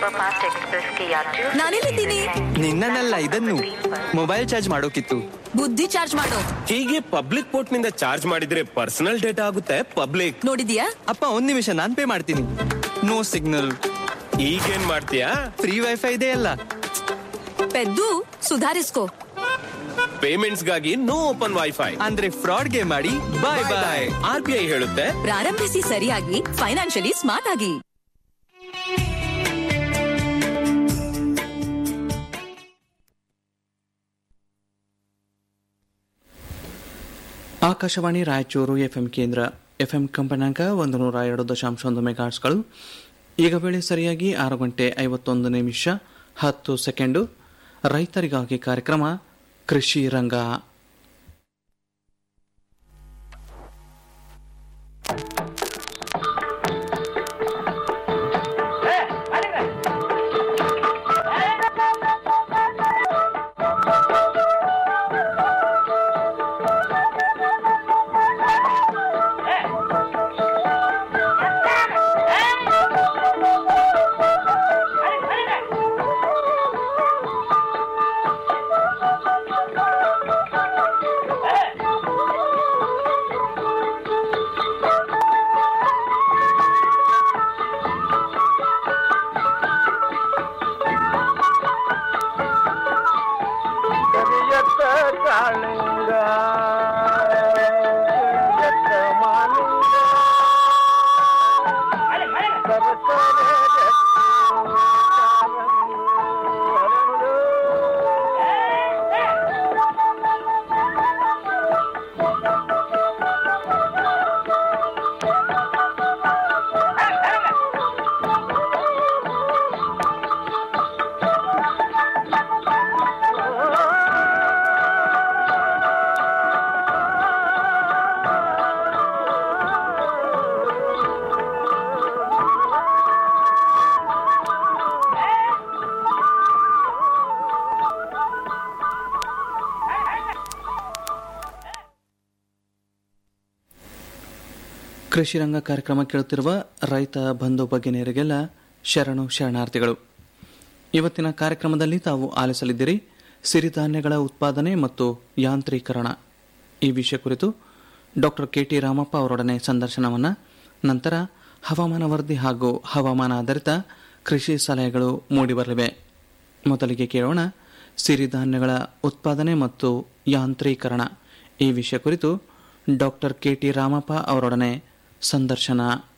Superfast ಎಕ್ಸ್ಪ್ರೆಸ್ಗೆ ಯಾತ್ರಿಗಳು ನಾನೆಲ್ಲಿದ್ದೀನಿ ನಿನ್ನನ್ನಲ್ಲ ಇದನ್ನು mobile charge ಮಾಡೋಕಿತ್ತು ಬುದ್ಧಿ charge ಮಾಡು ಹೀಗೆ ಪಬ್ಲಿಕ್ ಪೋರ್ಟ್ ನಿಂದ ಚಾರ್ಜ್ ಮಾಡಿದ್ರೆ ಪರ್ಸನಲ್ ಡೇಟಾ ಆಗುತ್ತೆ ಪಬ್ಲಿಕ್ ನೋಡಿದ್ಯಾ ಅಪ್ಪ ಒಂದ್ ನಿಮಿಷ ನಾನ್ ಪೇ ಮಾಡ್ತೀನಿ ನೋ ಸಿಗ್ನಲ್ ಈಗೇನ್ ಮಾಡ್ತೀಯಾ ಫ್ರೀ ವೈಫೈ ಇದೆ ಅಲ್ಲ ಪೆದ್ದು ಸುಧಾರಿಸ್ಕೋ ಪೇಮೆಂಟ್ಸ್ ಗಾಗಿ ನೋ ಓಪನ್ ವೈಫೈ ಅಂದ್ರೆ ಫ್ರಾಡ್ಗೆ ಮಾಡಿ bye bye R B I ಹೇಳುತ್ತೆ ಪ್ರಾರಂಭಿಸಿ ಸರಿಯಾಗಿ ಫೈನಾನ್ಷಿಯಲಿ ಸ್ಮಾರ್ಟ್ ಆಗಿ ಆಕಾಶವಾಣಿ ರಾಯಚೂರು ಎಫ್ಎಂ ಕೇಂದ್ರ ಎಫ್ಎಂ ಕಂಪನಾಂಕ ಒಂದು ನೂರ ಎರಡು ದಶಾಂಶ ಒಂದು ಮೆಗಾಟ್ಸ್ಗಳು ಈಗ ವೇಳೆ ಸರಿಯಾಗಿ ಆರು ಗಂಟೆ ಐವತ್ತೊಂದು ನಿಮಿಷ ಹತ್ತು ಸೆಕೆಂಡು ರೈತರಿಗಾಗಿ ಕಾರ್ಯಕ್ರಮ ಕೃಷಿ ರಂಗ ಕರಿಯತ್ತ ಕಾಳಿಂಗ ಕರಿಯತ್ತ ಮಾಲಿಂಗ ಸರಸರ ಗಟ್ಟಿ ಕಾರಂಗಿ ಹರಳು. ಕೃಷಿ ರಂಗ ಕಾರ್ಯಕ್ರಮ ಕೇಳುತ್ತಿರುವ ರೈತ ಬಂಧು ಭಗಿನಿಯರಿಗೆಲ್ಲ ಶರಣು ಶರಣಾರ್ಥಿಗಳು ಇವತ್ತಿನ ಕಾರ್ಯಕ್ರಮದಲ್ಲಿ ತಾವು ಆಲಿಸಲಿದ್ದೀರಿ ಸಿರಿಧಾನ್ಯಗಳ ಉತ್ಪಾದನೆ ಮತ್ತು ಯಾಂತ್ರೀಕರಣ ಈ ವಿಷಯ ಕುರಿತು ಡಾಕ್ಟರ್ ಕೆ ಟಿ ರಾಮಪ್ಪ ಅವರೊಡನೆ ಸಂದರ್ಶನವನ್ನು ನಂತರ ಹವಾಮಾನ ವರದಿ ಹಾಗೂ ಹವಾಮಾನ ಆಧಾರಿತ ಕೃಷಿ ಸಲಹೆಗಳು ಮೂಡಿಬರಲಿವೆ ಮೊದಲಿಗೆ ಕೇಳೋಣ ಸಿರಿಧಾನ್ಯಗಳ ಉತ್ಪಾದನೆ ಮತ್ತು ಯಾಂತ್ರೀಕರಣ ಈ ವಿಷಯ ಕುರಿತು ಡಾಕ್ಟರ್ ಕೆ ಟಿ ರಾಮಪ್ಪ ಅವರೊಡನೆ ಸಂದರ್ಶನ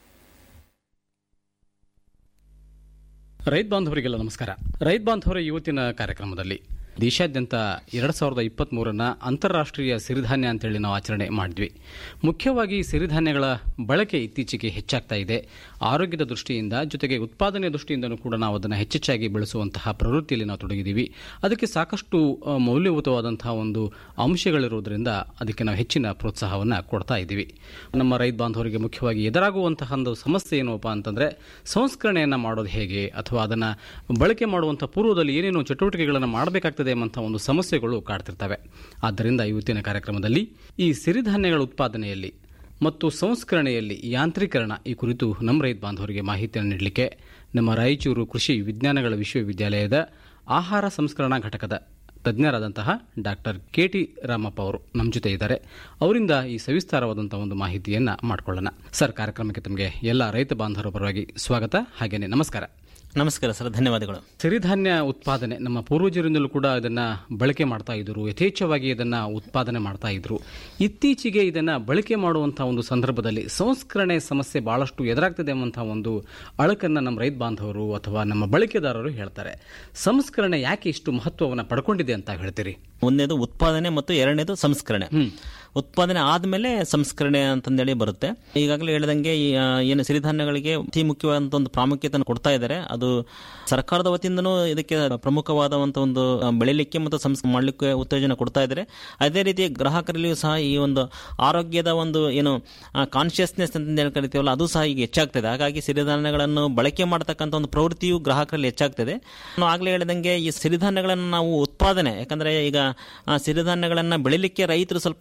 ರೈತ ಬಾಂಧವರಿಗೆಲ್ಲ ನಮಸ್ಕಾರ ರೈತ ಬಾಂಧವರ ಇವತ್ತಿನ ಕಾರ್ಯಕ್ರಮದಲ್ಲಿ ದೇಶಾದ್ಯಂತ ಎರಡು ಸಾವಿರದ ಇಪ್ಪತ್ತ್ ಮೂರನ್ನ ಅಂತಾರಾಷ್ಟ್ರೀಯ ಸಿರಿಧಾನ್ಯ ಅಂತೇಳಿ ನಾವು ಆಚರಣೆ ಮಾಡಿದ್ವಿ ಮುಖ್ಯವಾಗಿ ಸಿರಿಧಾನ್ಯಗಳ ಬಳಕೆ ಇತ್ತೀಚೆಗೆ ಹೆಚ್ಚಾಗ್ತಾ ಇದೆ ಆರೋಗ್ಯದ ದೃಷ್ಟಿಯಿಂದ ಜೊತೆಗೆ ಉತ್ಪಾದನೆಯ ದೃಷ್ಟಿಯಿಂದನೂ ಕೂಡ ನಾವು ಅದನ್ನು ಹೆಚ್ಚೆಚ್ಚಾಗಿ ಬೆಳೆಸುವಂತಹ ಪ್ರವೃತ್ತಿಯಲ್ಲಿ ನಾವು ತೊಡಗಿದ್ದೀವಿ ಅದಕ್ಕೆ ಸಾಕಷ್ಟು ಆ, ಮೌಲ್ಯಯುತವಾದಂತಹ ಒಂದು ಅಂಶಗಳಿರುವುದರಿಂದ ಅದಕ್ಕೆ ನಾವು ಹೆಚ್ಚಿನ ಪ್ರೋತ್ಸಾಹವನ್ನು ಕೊಡ್ತಾ ಇದ್ದೀವಿ ನಮ್ಮ ರೈತ ಬಾಂಧವರಿಗೆ ಮುಖ್ಯವಾಗಿ ಎದುರಾಗುವಂತಹ ಒಂದು ಸಮಸ್ಯೆ ಏನಪ್ಪ ಅಂತಂದ್ರೆ ಸಂಸ್ಕರಣೆಯನ್ನು ಮಾಡೋದು ಹೇಗೆ ಅಥವಾ ಅದನ್ನು ಬಳಕೆ ಮಾಡುವಂಥ ಪೂರ್ವದಲ್ಲಿ ಏನೇನು ಚಟುವಟಿಕೆಗಳನ್ನು ಮಾಡಬೇಕಾಗ್ತದೆ ಎಂಬಂಥ ಒಂದು ಸಮಸ್ಯೆಗಳು ಕಾಡ್ತಿರ್ತವೆ ಆದ್ದರಿಂದ ಇವತ್ತಿನ ಕಾರ್ಯಕ್ರಮದಲ್ಲಿ ಈ ಸಿರಿಧಾನ್ಯಗಳ ಉತ್ಪಾದನೆಯಲ್ಲಿ ಮತ್ತು ಸಂಸ್ಕರಣೆಯಲ್ಲಿ ಯಾಂತ್ರೀಕರಣ ಈ ಕುರಿತು ನಮ್ಮ ರೈತ ಬಾಂಧವರಿಗೆ ಮಾಹಿತಿಯನ್ನು ನೀಡಲಿಕ್ಕೆ ನಮ್ಮ ರಾಯಚೂರು ಕೃಷಿ ವಿಜ್ಞಾನಗಳ ವಿಶ್ವವಿದ್ಯಾಲಯದ ಆಹಾರ ಸಂಸ್ಕರಣಾ ಘಟಕದ ತಜ್ಞರಾದಂತಹ ಡಾಕ್ಟರ್ ಕೆ ಟಿ ರಾಮಪ್ಪ ಅವರು ನಮ್ಮ ಜೊತೆ ಇದ್ದಾರೆ ಅವರಿಂದ ಈ ಸವಿಸ್ತಾರವಾದಂತಹ ಒಂದು ಮಾಹಿತಿಯನ್ನ ಮಾಡಿಕೊಳ್ಳೋಣ ಸರ್ ಕಾರ್ಯಕ್ರಮಕ್ಕೆ ತಮಗೆ ಎಲ್ಲ ರೈತ ಬಾಂಧವರ ಪರವಾಗಿ ಸ್ವಾಗತ ಹಾಗೇನೆ ನಮಸ್ಕಾರ ನಮಸ್ಕಾರ ಸರ್ ಧನ್ಯವಾದಗಳು ಸಿರಿಧಾನ್ಯ ಉತ್ಪಾದನೆ ನಮ್ಮ ಪೂರ್ವಜರಿಂದಲೂ ಕೂಡ ಇದನ್ನ ಬಳಕೆ ಮಾಡ್ತಾ ಇದ್ರು ಯಥೇಚ್ಛವಾಗಿ ಇದನ್ನ ಉತ್ಪಾದನೆ ಮಾಡ್ತಾ ಇದ್ರು ಇತ್ತೀಚೆಗೆ ಇದನ್ನ ಬಳಕೆ ಮಾಡುವಂತಹ ಒಂದು ಸಂದರ್ಭದಲ್ಲಿ ಸಂಸ್ಕರಣೆ ಸಮಸ್ಯೆ ಬಹಳಷ್ಟು ಎದುರಾಗ್ತದೆ ಎಂಬಂತಹ ಒಂದು ಅಳಕನ್ನ ನಮ್ಮ ರೈತ ಬಾಂಧವರು ಅಥವಾ ನಮ್ಮ ಬಳಕೆದಾರರು ಹೇಳ್ತಾರೆ ಸಂಸ್ಕರಣೆ ಯಾಕೆ ಇಷ್ಟು ಮಹತ್ವವನ್ನು ಪಡ್ಕೊಂಡಿದೆ ಅಂತ ಹೇಳ್ತೀರಿ ಒಂದನೇದು ಉತ್ಪಾದನೆ ಮತ್ತು ಎರಡನೇದು ಸಂಸ್ಕರಣೆ ಉತ್ಪಾದನೆ ಆದ್ಮೇಲೆ ಸಂಸ್ಕರಣೆ ಅಂತಂದೇಳಿ ಬರುತ್ತೆ ಈಗಾಗಲೇ ಹೇಳಿದಂಗೆ ಈ, ಆ, ಏನು ಸಿರಿಧಾನ್ಯಗಳಿಗೆ ಅತಿ ಮುಖ್ಯವಾದಂತ ಒಂದು ಪ್ರಾಮುಖ್ಯತೆಯನ್ನು ಕೊಡ್ತಾ ಇದ್ದಾರೆ ಅದು ಸರ್ಕಾರದ ವತಿಯಿಂದನೂ ಇದಕ್ಕೆ ಪ್ರಮುಖವಾದಂತ ಒಂದು ಆ, ಬೆಳಿಲಿಕ್ಕೆ ಮತ್ತು ಸಂಸ್ ಮಾಡಲಿಕ್ಕೆ ಉತ್ತೇಜನ ಕೊಡ್ತಾ ಇದ್ದಾರೆ ಅದೇ ರೀತಿ ಗ್ರಾಹಕರಲ್ಲಿಯೂ ಸಹ ಈ ಒಂದು ಆರೋಗ್ಯದ ಒಂದು ಏನು ಕಾನ್ಶಿಯಸ್ನೆಸ್ ಅಂತ ಹೇಳಿ ಕರಿತೀವಲ್ಲ ಅದು ಸಹ ಈಗ ಹೆಚ್ಚಾಗ್ತದೆ ಹಾಗಾಗಿ ಸಿರಿಧಾನ್ಯಗಳನ್ನು ಬಳಕೆ ಮಾಡತಕ್ಕಂಥ ಒಂದು ಪ್ರವೃತ್ತಿಯು ಗ್ರಾಹಕರಲ್ಲಿ ಹೆಚ್ಚಾಗ್ತದೆ ನಾನು ಆಗ್ಲೇ ಹೇಳಿದಂಗೆ ಈ ಸಿರಿಧಾನ್ಯಗಳನ್ನು ನಾವು ಉತ್ಪಾದನೆ ಯಾಕಂದ್ರೆ ಈಗ ಆ, ಸಿರಿಧಾನ್ಯಗಳನ್ನ ಬೆಳಿಲಿಕ್ಕೆ ರೈತರು ಸ್ವಲ್ಪ ಹಿಂದೇಟು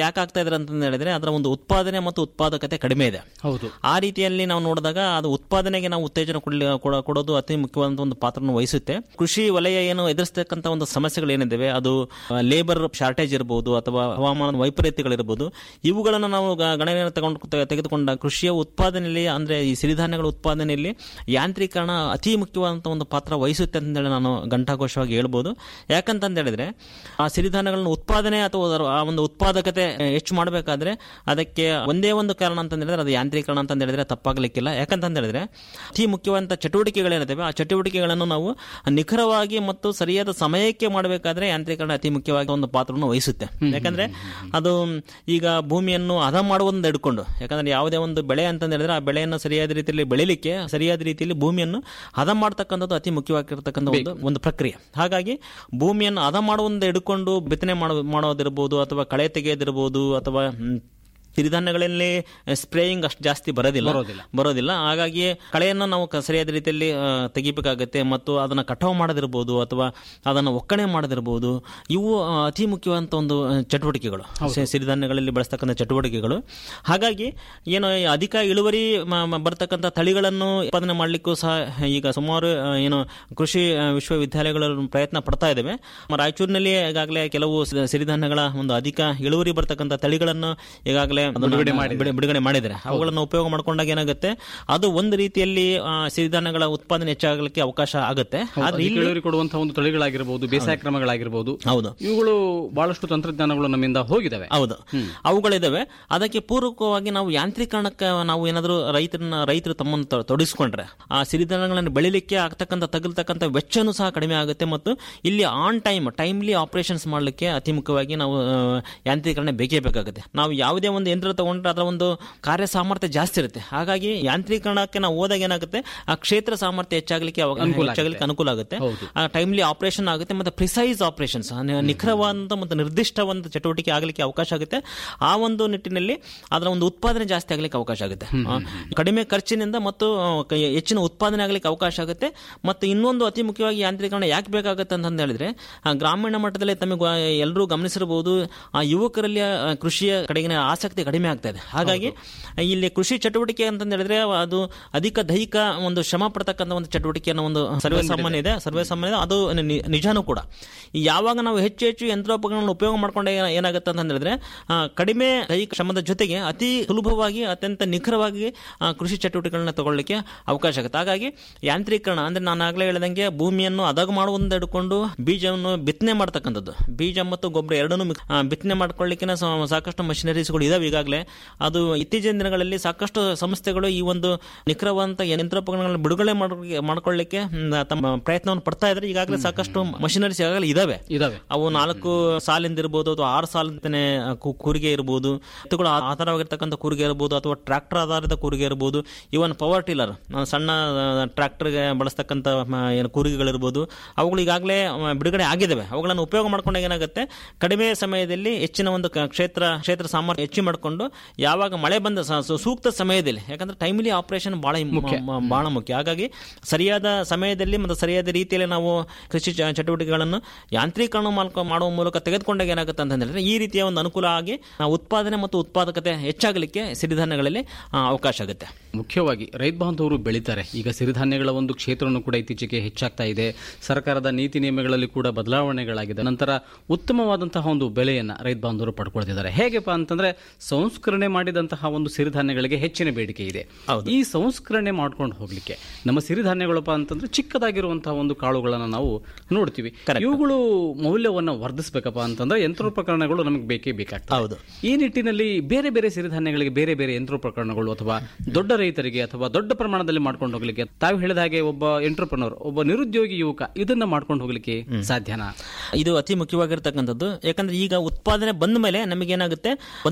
ಯಾಕೆ ಆಗ್ತಾ ಇದ್ದಾರೆ ಅಂತ ಹೇಳಿದ್ರೆ ಅದರ ಒಂದು ಉತ್ಪಾದನೆ ಮತ್ತು ಉತ್ಪಾದಕತೆ ಕಡಿಮೆ ಇದೆ ಹೌದು ಆ ರೀತಿಯಲ್ಲಿ ನಾವು ನೋಡಿದಾಗ ಅದು ಉತ್ಪಾದನೆಗೆ ನಾವು ಉತ್ತೇಜನ ಕೊಡ್ಲಿ ಕೊಡ- ಕೊಡೋದು ಅತಿ ಮುಖ್ಯವಾದ ಒಂದು ಪಾತ್ರವನ್ನು ವಹಿಸುತ್ತೆ ಕೃಷಿ ವಲಯ ಏನು ಎದುರಿಸ್ತಕ್ಕಂಥ ಒಂದು ಸಮಸ್ಯೆಗಳು ಏನಿದ್ದಾವೆ ಅದು ಲೇಬರ್ ಶಾರ್ಟೇಜ್ ಇರಬಹುದು ಅಥವಾ ಹವಾಮಾನ ವೈಪರೀತ್ಯಗಳಿರ್ಬೋದು ಇವುಗಳನ್ನು ನಾವು ಗ- ಗಣನೆಯನ್ನು ತಗೊಂಡು ತೆ- ತೆಗೆದುಕೊಂಡ ಕೃಷಿಯ ಉತ್ಪಾದನೆಯಲ್ಲಿ ಅಂದ್ರೆ ಈ ಸಿರಿಧಾನ್ಯಗಳ ಉತ್ಪಾದನೆಯಲ್ಲಿ ಯಾಂತ್ರೀಕರಣ ಅತಿ ಮುಖ್ಯವಾದಂಥ ಒಂದು ಪಾತ್ರ ವಹಿಸುತ್ತೆ ಅಂತೇಳಿ ನಾನು ಘಂಟಾಘೋಷವಾಗಿ ಹೇಳ್ಬೋದು ಯಾಕಂತಂದ ಹೇಳಿದ್ರೆ ಆ ಸಿರಿಧಾನ್ಯಗಳನ್ನು ಉತ್ಪಾದನೆ ಅಥವಾ ಅದರ ಆ ಒಂದು ಉತ್ಪಾದಕತೆ ಹೆಚ್ಚು ಮಾಡಬೇಕಾದ್ರೆ ಅದಕ್ಕೆ ಒಂದೇ ಒಂದು ಕಾರಣ ಅಂತ ಹೇಳಿದ್ರೆ ಅದು ಯಾಂತ್ರೀಕರಣ ಅಂತ ಹೇಳಿದ್ರೆ ತಪ್ಪಾಗಲಿಕ್ಕಿಲ್ಲ ಯಾಕಂತ ಹೇಳಿದ್ರೆ ಅತಿ ಮುಖ್ಯವಾದಂಥ ಚಟುವಟಿಕೆಗಳೇನಿದ್ದಾವೆ ಆ ಚಟುವಟಿಕೆಗಳನ್ನು ನಾವು ನಿಖರವಾಗಿ ಮತ್ತು ಸರಿಯಾದ ಸಮಯಕ್ಕೆ ಮಾಡಬೇಕಾದ್ರೆ ಯಾಂತ್ರೀಕರಣ ಅತಿ ಮುಖ್ಯವಾಗಿ ಒಂದು ಪಾತ್ರವನ್ನು ವಹಿಸುತ್ತೆ ಯಾಕಂದ್ರೆ ಅದು ಈಗ ಭೂಮಿಯನ್ನು ಹದ ಮಾಡುವುದನ್ನು ಹಿಡ್ಕೊಂಡು ಯಾಕಂದ್ರೆ ಯಾವುದೇ ಒಂದು ಬೆಳೆ ಅಂತ ಹೇಳಿದ್ರೆ ಆ ಬೆಳೆಯನ್ನು ಸರಿಯಾದ ರೀತಿಯಲ್ಲಿ ಬೆಳಿಲಿಕ್ಕೆ ಸರಿಯಾದ ರೀತಿಯಲ್ಲಿ ಭೂಮಿಯನ್ನು ಹದ ಮಾಡ್ತಕ್ಕಂಥದ್ದು ಅತಿ ಮುಖ್ಯವಾಗಿರ್ತಕ್ಕಂಥ ಒಂದು ಒಂದು ಪ್ರಕ್ರಿಯೆ ಹಾಗಾಗಿ ಭೂಮಿಯನ್ನು ಹದ ಮಾಡುವುದನ್ನು ಹಿಡ್ಕೊಂಡು ಬಿತ್ತನೆ ಮಾಡೋ ಮಾಡೋದಿರ್ಬೋದು ಅಥವಾ ಕಳೆ ತೆಗೆಯೋದಿರ್ಬೋದು ಅಥವಾ ಹ್ಮ್, ಸಿರಿಧಾನ್ಯಗಳಲ್ಲಿ ಸ್ಪ್ರೇಯಿಂಗ್ ಅಷ್ಟು ಜಾಸ್ತಿ ಬರೋದಿಲ್ಲ ಬರೋದಿಲ್ಲ. ಬರೋದಿಲ್ಲ ಹಾಗಾಗಿ ಕಳೆಯನ್ನು ನಾವು ಕ- ಸರಿಯಾದ ರೀತಿಯಲ್ಲಿ ಆ, ತೆಗಿಬೇಕಾಗತ್ತೆ ಮತ್ತು ಅದನ್ನು ಕಟಾವು ಮಾಡೋದಿರ್ಬೋದು ಅಥವಾ ಅದನ್ನು ಒಕ್ಕಣೆ ಮಾಡೋದಿರ್ಬೋದು ಇವು ಆ, ಅತಿ ಮುಖ್ಯವಾದಂಥ ಒಂದು ಆ, ಚಟುವಟಿಕೆಗಳು ಸಿ- ಸಿರಿಧಾನ್ಯಗಳಲ್ಲಿ ಬಳಸ್ತಕ್ಕಂಥ ಚಟುವಟಿಕೆಗಳು ಹಾಗಾಗಿ ಏನು ಈ ಅಧಿಕ ಇಳುವರಿ ಮ- ಮ- ಬರ್ತಕ್ಕಂಥ ತಳಿಗಳನ್ನು ಉತ್ಪಾದನೆ ಮಾಡಲಿಕ್ಕೂ ಸಹ ಈಗ ಸುಮಾರು ಆ, ಏನು ಕೃಷಿ ಆ, ವಿಶ್ವವಿದ್ಯಾಲಯಗಳು ಪ್ರಯತ್ನ ಪಡ್ತಾ ಇದ್ದಾವೆ ಮ- ರಾಯಚೂರಿನಲ್ಲಿ ಈಗಾಗಲೇ ಕೆಲವು ಸಿ- ಸಿರಿಧಾನ್ಯಗಳ ಒಂದು ಅಧಿಕ ಇಳುವರಿ ಬರ್ತಕ್ಕಂಥ ತಳಿಗಳನ್ನು ಈಗಾಗಲೇ ಅದನ್ನ ಬಿಡುಗಡೆ ಮಾಡಿದ್ದಾರೆ. ಬಿಡು- ಬಿಡುಗಡೆ ಮಾಡಿದ್ದಾರೆ ಅವುಗಳನ್ನು ಉಪಯೋಗ ಮಾಡ್ಕೊಂಡಾಗ ಏನಾಗುತ್ತೆ ಅದು ಒಂದು ರೀತಿಯಲ್ಲಿ ಆ, ಸಿರಿಧಾನ್ಯಗಳ ಉತ್ಪಾದನೆ ಹೆಚ್ಚಾಗಲಿಕ್ಕೆ ಅವಕಾಶ ಆಗುತ್ತೆ ಆದ್ರೆ ಅದಕ್ಕೆ ಇಲ್ಲಿ ಇಳುವರಿ ಕೊಡುವಂತಹ ಒಂದು ತಳಿಗಳಾಗಿರ್ಬೋದು ಬೇಸಾಯ ಕ್ರಮಗಳಾಗಿರ್ಬೋದು ಹೌದು ಇವುಗಳು ಬಹಳಷ್ಟು ತಂತ್ರಜ್ಞಾನಗಳು ನಮ್ಮಿಂದ ಹೋಗಿದಾವೆ ಹೌದು ಅವುಗಳಿದಾವೆ ಅದಕ್ಕೆ ಪೂರಕವಾಗಿ ನಾವು ಯಾಂತ್ರೀಕರಣಕ್ಕೆ ನಾವು ಏನಾದರೂ ರೈತರನ್ನ ರೈತರು ತಮ್ಮನ್ನು ತೊ- ತೊಡಗಿಸ್ಕೊಂಡ್ರೆ ಆ ಸಿರಿಧಾನ್ಯಗಳನ್ನು ಬೆಳಿಲಿಕ್ಕೆ ಆಗ್ತಕ್ಕಂಥ ತಗಲ್ತಕ್ಕಂಥ ವೆಚ್ಚನೂ ಸಹ ಕಡಿಮೆ ಆಗುತ್ತೆ ಮತ್ತು ಇಲ್ಲಿ ಆನ್ ಟೈಮ್ ಟೈಮ್ಲಿ ಆಪರೇಷನ್ಸ್ ಮಾಡಲಿಕ್ಕೆ ಅತಿ ಮುಖ್ಯವಾಗಿ ನಾವು ಆ, ಯಾಂತ್ರೀಕರಣ ಬೇಕೇ ಬೇಕಾಗುತ್ತೆ ನಾವು ಯಾವುದೇ ಒಂದು ಯಂತ್ರ ತಗೊಂಡ್ರೆ ಅದರ ಒಂದು ಕಾರ್ಯ ಸಾಮರ್ಥ್ಯ ಜಾಸ್ತಿ ಇರುತ್ತೆ ಹಾಗಾಗಿ ಯಾಂತ್ರೀಕರಣಕ್ಕೆ ನಾವು ಹೋದಾಗ ಏನಾಗುತ್ತೆ ಆ ಕ್ಷೇತ್ರ ಸಾಮರ್ಥ್ಯ ಹೆಚ್ಚಾಗಲಿಕ್ಕೆ ಅವಾಗ- ಅನುಕೂಲ ಆಗುತ್ತೆ. ಹೆಚ್ಚಾಗಲಿಕ್ಕೆ ಅನುಕೂಲ ಆಗುತ್ತೆ ಹೌದು. ಟೈಮ್ಲಿ ಆಪರೇಷನ್ ಆಗುತ್ತೆ ಮತ್ತೆ ಪ್ರಿಸೈಸ್ ಆಪರೇಷನ್ಸ್ ನಿಖರವಾದಂಥ ಮತ್ತು ನಿರ್ದಿಷ್ಟವಾದ ಚಟುವಟಿಕೆ ಆಗಲಿಕ್ಕೆ ಅವಕಾಶ ಆಗುತ್ತೆ ಆ ಒಂದು ನಿಟ್ಟಿನಲ್ಲಿ ಅದರ ಒಂದು ಉತ್ಪಾದನೆ ಜಾಸ್ತಿ ಆಗಲಿಕ್ಕೆ ಅವಕಾಶ ಆಗುತ್ತೆ ಆ, ಕಡಿಮೆ ಖರ್ಚಿನಿಂದ ಮತ್ತು ಆ, ಕ- ಹೆಚ್ಚಿನ ಉತ್ಪಾದನೆ ಆಗಲಿಕ್ಕೆ ಅವಕಾಶ ಆಗುತ್ತೆ ಮತ್ತು ಇನ್ನೊಂದು ಅತಿ ಮುಖ್ಯವಾಗಿ ಯಾಂತ್ರೀಕರಣ ಯಾಕೆ ಬೇಕಾಗುತ್ತೆ ಅಂತ ಹೇಳಿದ್ರೆ ಆ, ಗ್ರಾಮೀಣ ಮಟ್ಟದಲ್ಲಿ ತಮಗೆ ಎಲ್ಲರೂ ಗಮನಿಸಿರಬಹುದು ಆ ಯುವಕರಲ್ಲಿ ಆ, ಕೃಷಿಯ ಕಡೆಗಿನ ಆಸಕ್ತಿ ಕಡಿಮೆ ಆಗ್ತಾ ಇದೆ ಹಾಗಾಗಿ ಇಲ್ಲಿ ಕೃಷಿ ಚಟುವಟಿಕೆ ಅಂತ ಹೇಳಿದ್ರೆ ಅದು ಅಧಿಕ ದೈಹಿಕ ಒಂದು ಶ್ರಮ ಪಡ್ತಕ್ಕಂಥ ಒಂದು ಚಟುವಟಿಕೆ ಅನ್ನೋ ಒಂದು ಸರ್ವೇ ಸಾಮಾನ್ಯ ಇದೆ ಸರ್ವೇ ಸಾಮಾನ್ಯ ಇದೆ. ಅದು ನಿ- ನಿಜಾನೂ ಕೂಡ ಈ ಯಾವಾಗ ನಾವು ಹೆಚ್ಚು ಹೆಚ್ಚು ಯಂತ್ರೋಪಕರಣಗಳನ್ನು ಉಪಯೋಗ ಮಾಡ್ಕೊಂಡೆ ಏನ- ಏನಾಗುತ್ತೆ ಅಂತ ಹೇಳಿದ್ರೆ ಆ, ಕಡಿಮೆ ದೈಹಿಕ ಶ್ರಮದ ಜೊತೆಗೆ ಅತಿ ಸುಲಭವಾಗಿ ಅತ್ಯಂತ ನಿಖರವಾಗಿ ಆ, ಕೃಷಿ ಚಟುವಟಿಕೆಗಳನ್ನ ತಗೊಳ್ಳಿಕ್ಕೆ ಅವಕಾಶ ಆಗುತ್ತೆ ಹಾಗಾಗಿ ಯಾಂತ್ರೀಕರಣ ಅಂದ್ರೆ ನಾನು ಆಗ್ಲೇ ಹೇಳಿದಂಗೆ ಭೂಮಿಯನ್ನು ಅದಾಗ ಮಾಡುವುದರಿಂದ ಹಿಡ್ಕೊಂಡು ಬೀಜವನ್ನು ಬಿತ್ತನೆ ಮಾಡ್ತಕ್ಕಂಥದ್ದು ಬೀಜ ಮತ್ತು ಗೊಬ್ಬರ ಎರಡನ್ನೂ ಮಿಕ್- ಆ, ಬಿತ್ತನೆ ಮಾಡ್ಕೊಳ್ಳಿಕ್ಕೆ ಸಾಕಷ್ಟು ಮಷಿನರೀಸ್ಗಳು ಇದಾವೆ ಈಗಾಗಲೇ ಅದು ಇತ್ತೀಚಿನ ದಿನಗಳಲ್ಲಿ ಸಾಕಷ್ಟು ಸಂಸ್ಥೆಗಳು ಈ ಒಂದು ನಿಖರವಾದಂಥ ಯಂತ್ರೋಪಕರಣಗಳನ್ನು ಬಿಡುಗಡೆ ಮಾಡ್ಕೊಳ್ಳಿಕ್ಕೆ- ಮಾಡ್ಕೊಳ್ಳಿಕ್ಕೆ ಹ್ಮ್, ತಮ್ಮ ಪ್ರಯತ್ನವನ್ನು ಪಡ್ತಾ ಇದ್ದಾರೆ ಈಗಾಗಲೇ ಸಾಕಷ್ಟು ಮಷಿನರೀಸ್ ಈಗಾಗಲೇ ಇದಾವೆ ಇದಾವೆ ಅವು ನಾಲ್ಕು ಸಾಲಿಂದ ಇರ್ಬೋದು ಅಥವಾ ಆರು ಸಾಲಿಂದನೇ ಕು- ಕೂರಿಗೆ ಇರ್ಬೋದು ಎತ್ತುಗಳು ಆ- ಆಧಾರವಾಗಿರ್ತಕ್ಕಂಥ ಕೂರಿಗೆ ಇರ್ಬೋದು ಅಥವಾ ಟ್ರ್ಯಾಕ್ಟರ್ ಆಧಾರಿತ ಕೂರಿಗೆ ಇರ್ಬೋದು ಇವನ್ ಪವರ್ ಟಿಲ್ಲರ್ ಸಣ್ಣ ಟ್ರ್ಯಾಕ್ಟರ್ಗೆ ಬಳಸ್ತಕ್ಕಂಥ ಮ, ಏನು ಕೂರಿಗೆಗಳಿರ್ಬೋದು ಅವುಗಳು ಈಗಾಗಲೇ ಮ, ಬಿಡುಗಡೆ ಆಗಿದ್ದಾವೆ ಅವುಗಳನ್ನು ಉಪಯೋಗ ಮಾಡ್ಕೊಂಡಾಗ ಏನಾಗುತ್ತೆ ಕಡಿಮೆ ಸಮಯದಲ್ಲಿ ಹೆಚ್ಚಿನ ಒಂದು ಕ- ಕ್ಷೇತ್ರ ಕ್ಷೇತ್ರ ಸಾಮರ್ಥ್ಯ ಹೆಚ್ಚು ಮಾಡಿಕೊಂಡು ಯಾವಾಗ ಮಳೆ ಬಂದ ಸ- ಸು- ಸೂಕ್ತ ಸಮಯದಲ್ಲಿ ಯಾಕಂದ್ರೆ ಟೈಮ್ಲಿ ಆಪರೇಷನ್ ಬಹಳ ಮ- ಬಹಳ ಮುಖ್ಯ ಹಾಗಾಗಿ ಸರಿಯಾದ ಸಮಯದಲ್ಲಿ ಮತ್ತು ಸರಿಯಾದ ರೀತಿಯಲ್ಲಿ ನಾವು ಕೃಷಿ ಚ- ಚಟುವಟಿಕೆಗಳನ್ನು ಯಾಂತ್ರೀಕರಣ ಮಾಡ್ಕೊ- ಮಾಡುವ ಮೂಲಕ ತೆಗೆದುಕೊಂಡಾಗ ಏನಾಗುತ್ತೆ ಅಂತ ಹೇಳಿದ್ರೆ ಈ ರೀತಿಯ ಒಂದು ಅನುಕೂಲ ಆಗಿ ಆ, ಉತ್ಪಾದನೆ ಮತ್ತು ಉತ್ಪಾದಕತೆ ಹೆಚ್ಚಾಗಲಿಕ್ಕೆ ಸಿರಿಧಾನ್ಯಗಳಲ್ಲಿ ಆ, ಅವಕಾಶ ಆಗುತ್ತೆ ಮುಖ್ಯವಾಗಿ ರೈತ ಬಾಂಧವರು ಬೆಳೀತಾರೆ ಈಗ ಸಿರಿಧಾನ್ಯಗಳ ಒಂದು ಕ್ಷೇತ್ರವನ್ನು ಕೂಡ ಇತ್ತೀಚೆಗೆ ಹೆಚ್ಚಾಗ್ತಾ ಇದೆ ಸರ್ಕಾರದ ನೀತಿ ನಿಯಮಗಳಲ್ಲಿ ಕೂಡ ಬದಲಾವಣೆಗಳಾಗಿದೆ ನಂತರ ಉತ್ತಮವಾದಂತಹ ಒಂದು ಬೆಲೆಯನ್ನ ರೈತ ಬಾಂಧವರು ಪಡ್ಕೊಳ್ತಿದ್ದಾರೆ ಹೇಗೆಪ್ಪ ಅಂತಂದ್ರೆ ಸಂಸ್ಕರಣೆ ಮಾಡಿದಂತಹ ಒಂದು ಸಿರಿಧಾನ್ಯಗಳಿಗೆ ಹೆಚ್ಚಿನ ಬೇಡಿಕೆ ಇದೆ ಈ ಸಂಸ್ಕರಣೆ ಮಾಡ್ಕೊಂಡು ಹೋಗ್ಲಿಕ್ಕೆ ನಮ್ಮ ಸಿರಿಧಾನ್ಯಗಳಪ್ಪ ಅಂತಂದ್ರೆ ಚಿಕ್ಕದಾಗಿರುವಂತಹ ಒಂದು ಕಾಳುಗಳನ್ನ ನಾವು ನೋಡ್ತೀವಿ ಇವುಗಳು ಮೌಲ್ಯವನ್ನ ವರ್ಧಿಸಬೇಕಪ್ಪ ಅಂತಂದ್ರೆ ಯಂತ್ರೋಪಕರಣಗಳು ನಮಗೆ ಬೇಕೇ ಬೇಕಾಗ್ತದೆ ಹೌದು. ಈ ನಿಟ್ಟಿನಲ್ಲಿ ಬೇರೆ ಬೇರೆ ಸಿರಿಧಾನ್ಯಗಳಿಗೆ ಬೇರೆ ಬೇರೆ ಯಂತ್ರೋಪಕರಣಗಳು ಅಥವಾ ದೊಡ್ಡ ರೈತರಿಗೆ ಅಥವಾ ದೊಡ್ಡ ಪ್ರಮಾಣದಲ್ಲಿ ಮಾಡ್ಕೊಂಡು ಹೋಗ್ಲಿಕ್ಕೆ ತಾವು ಹೇಳಿದ ಹಾಗೆ ಒಬ್ಬ ಎಂಟ್ರಪ್ರನರ್ ಒಬ್ಬ ನಿರುದ್ಯೋಗಿ ಯುವಕ ಇದನ್ನ ಮಾಡ್ಕೊಂಡು ಹೋಗ್ಲಿಕ್ಕೆ ಸಾಧ್ಯನಾ ಇದು ಅತಿ ಮುಖ್ಯವಾಗಿರ್ತಕ್ಕಂಥದ್ದು ಯಾಕಂದ್ರೆ ಈಗ ಉತ್ಪಾದನೆ ಬಂದ ಮೇಲೆ ನಮಗೇನಾಗುತ್ತೆ ಬಂದಿರತಕ್ಕಂಥ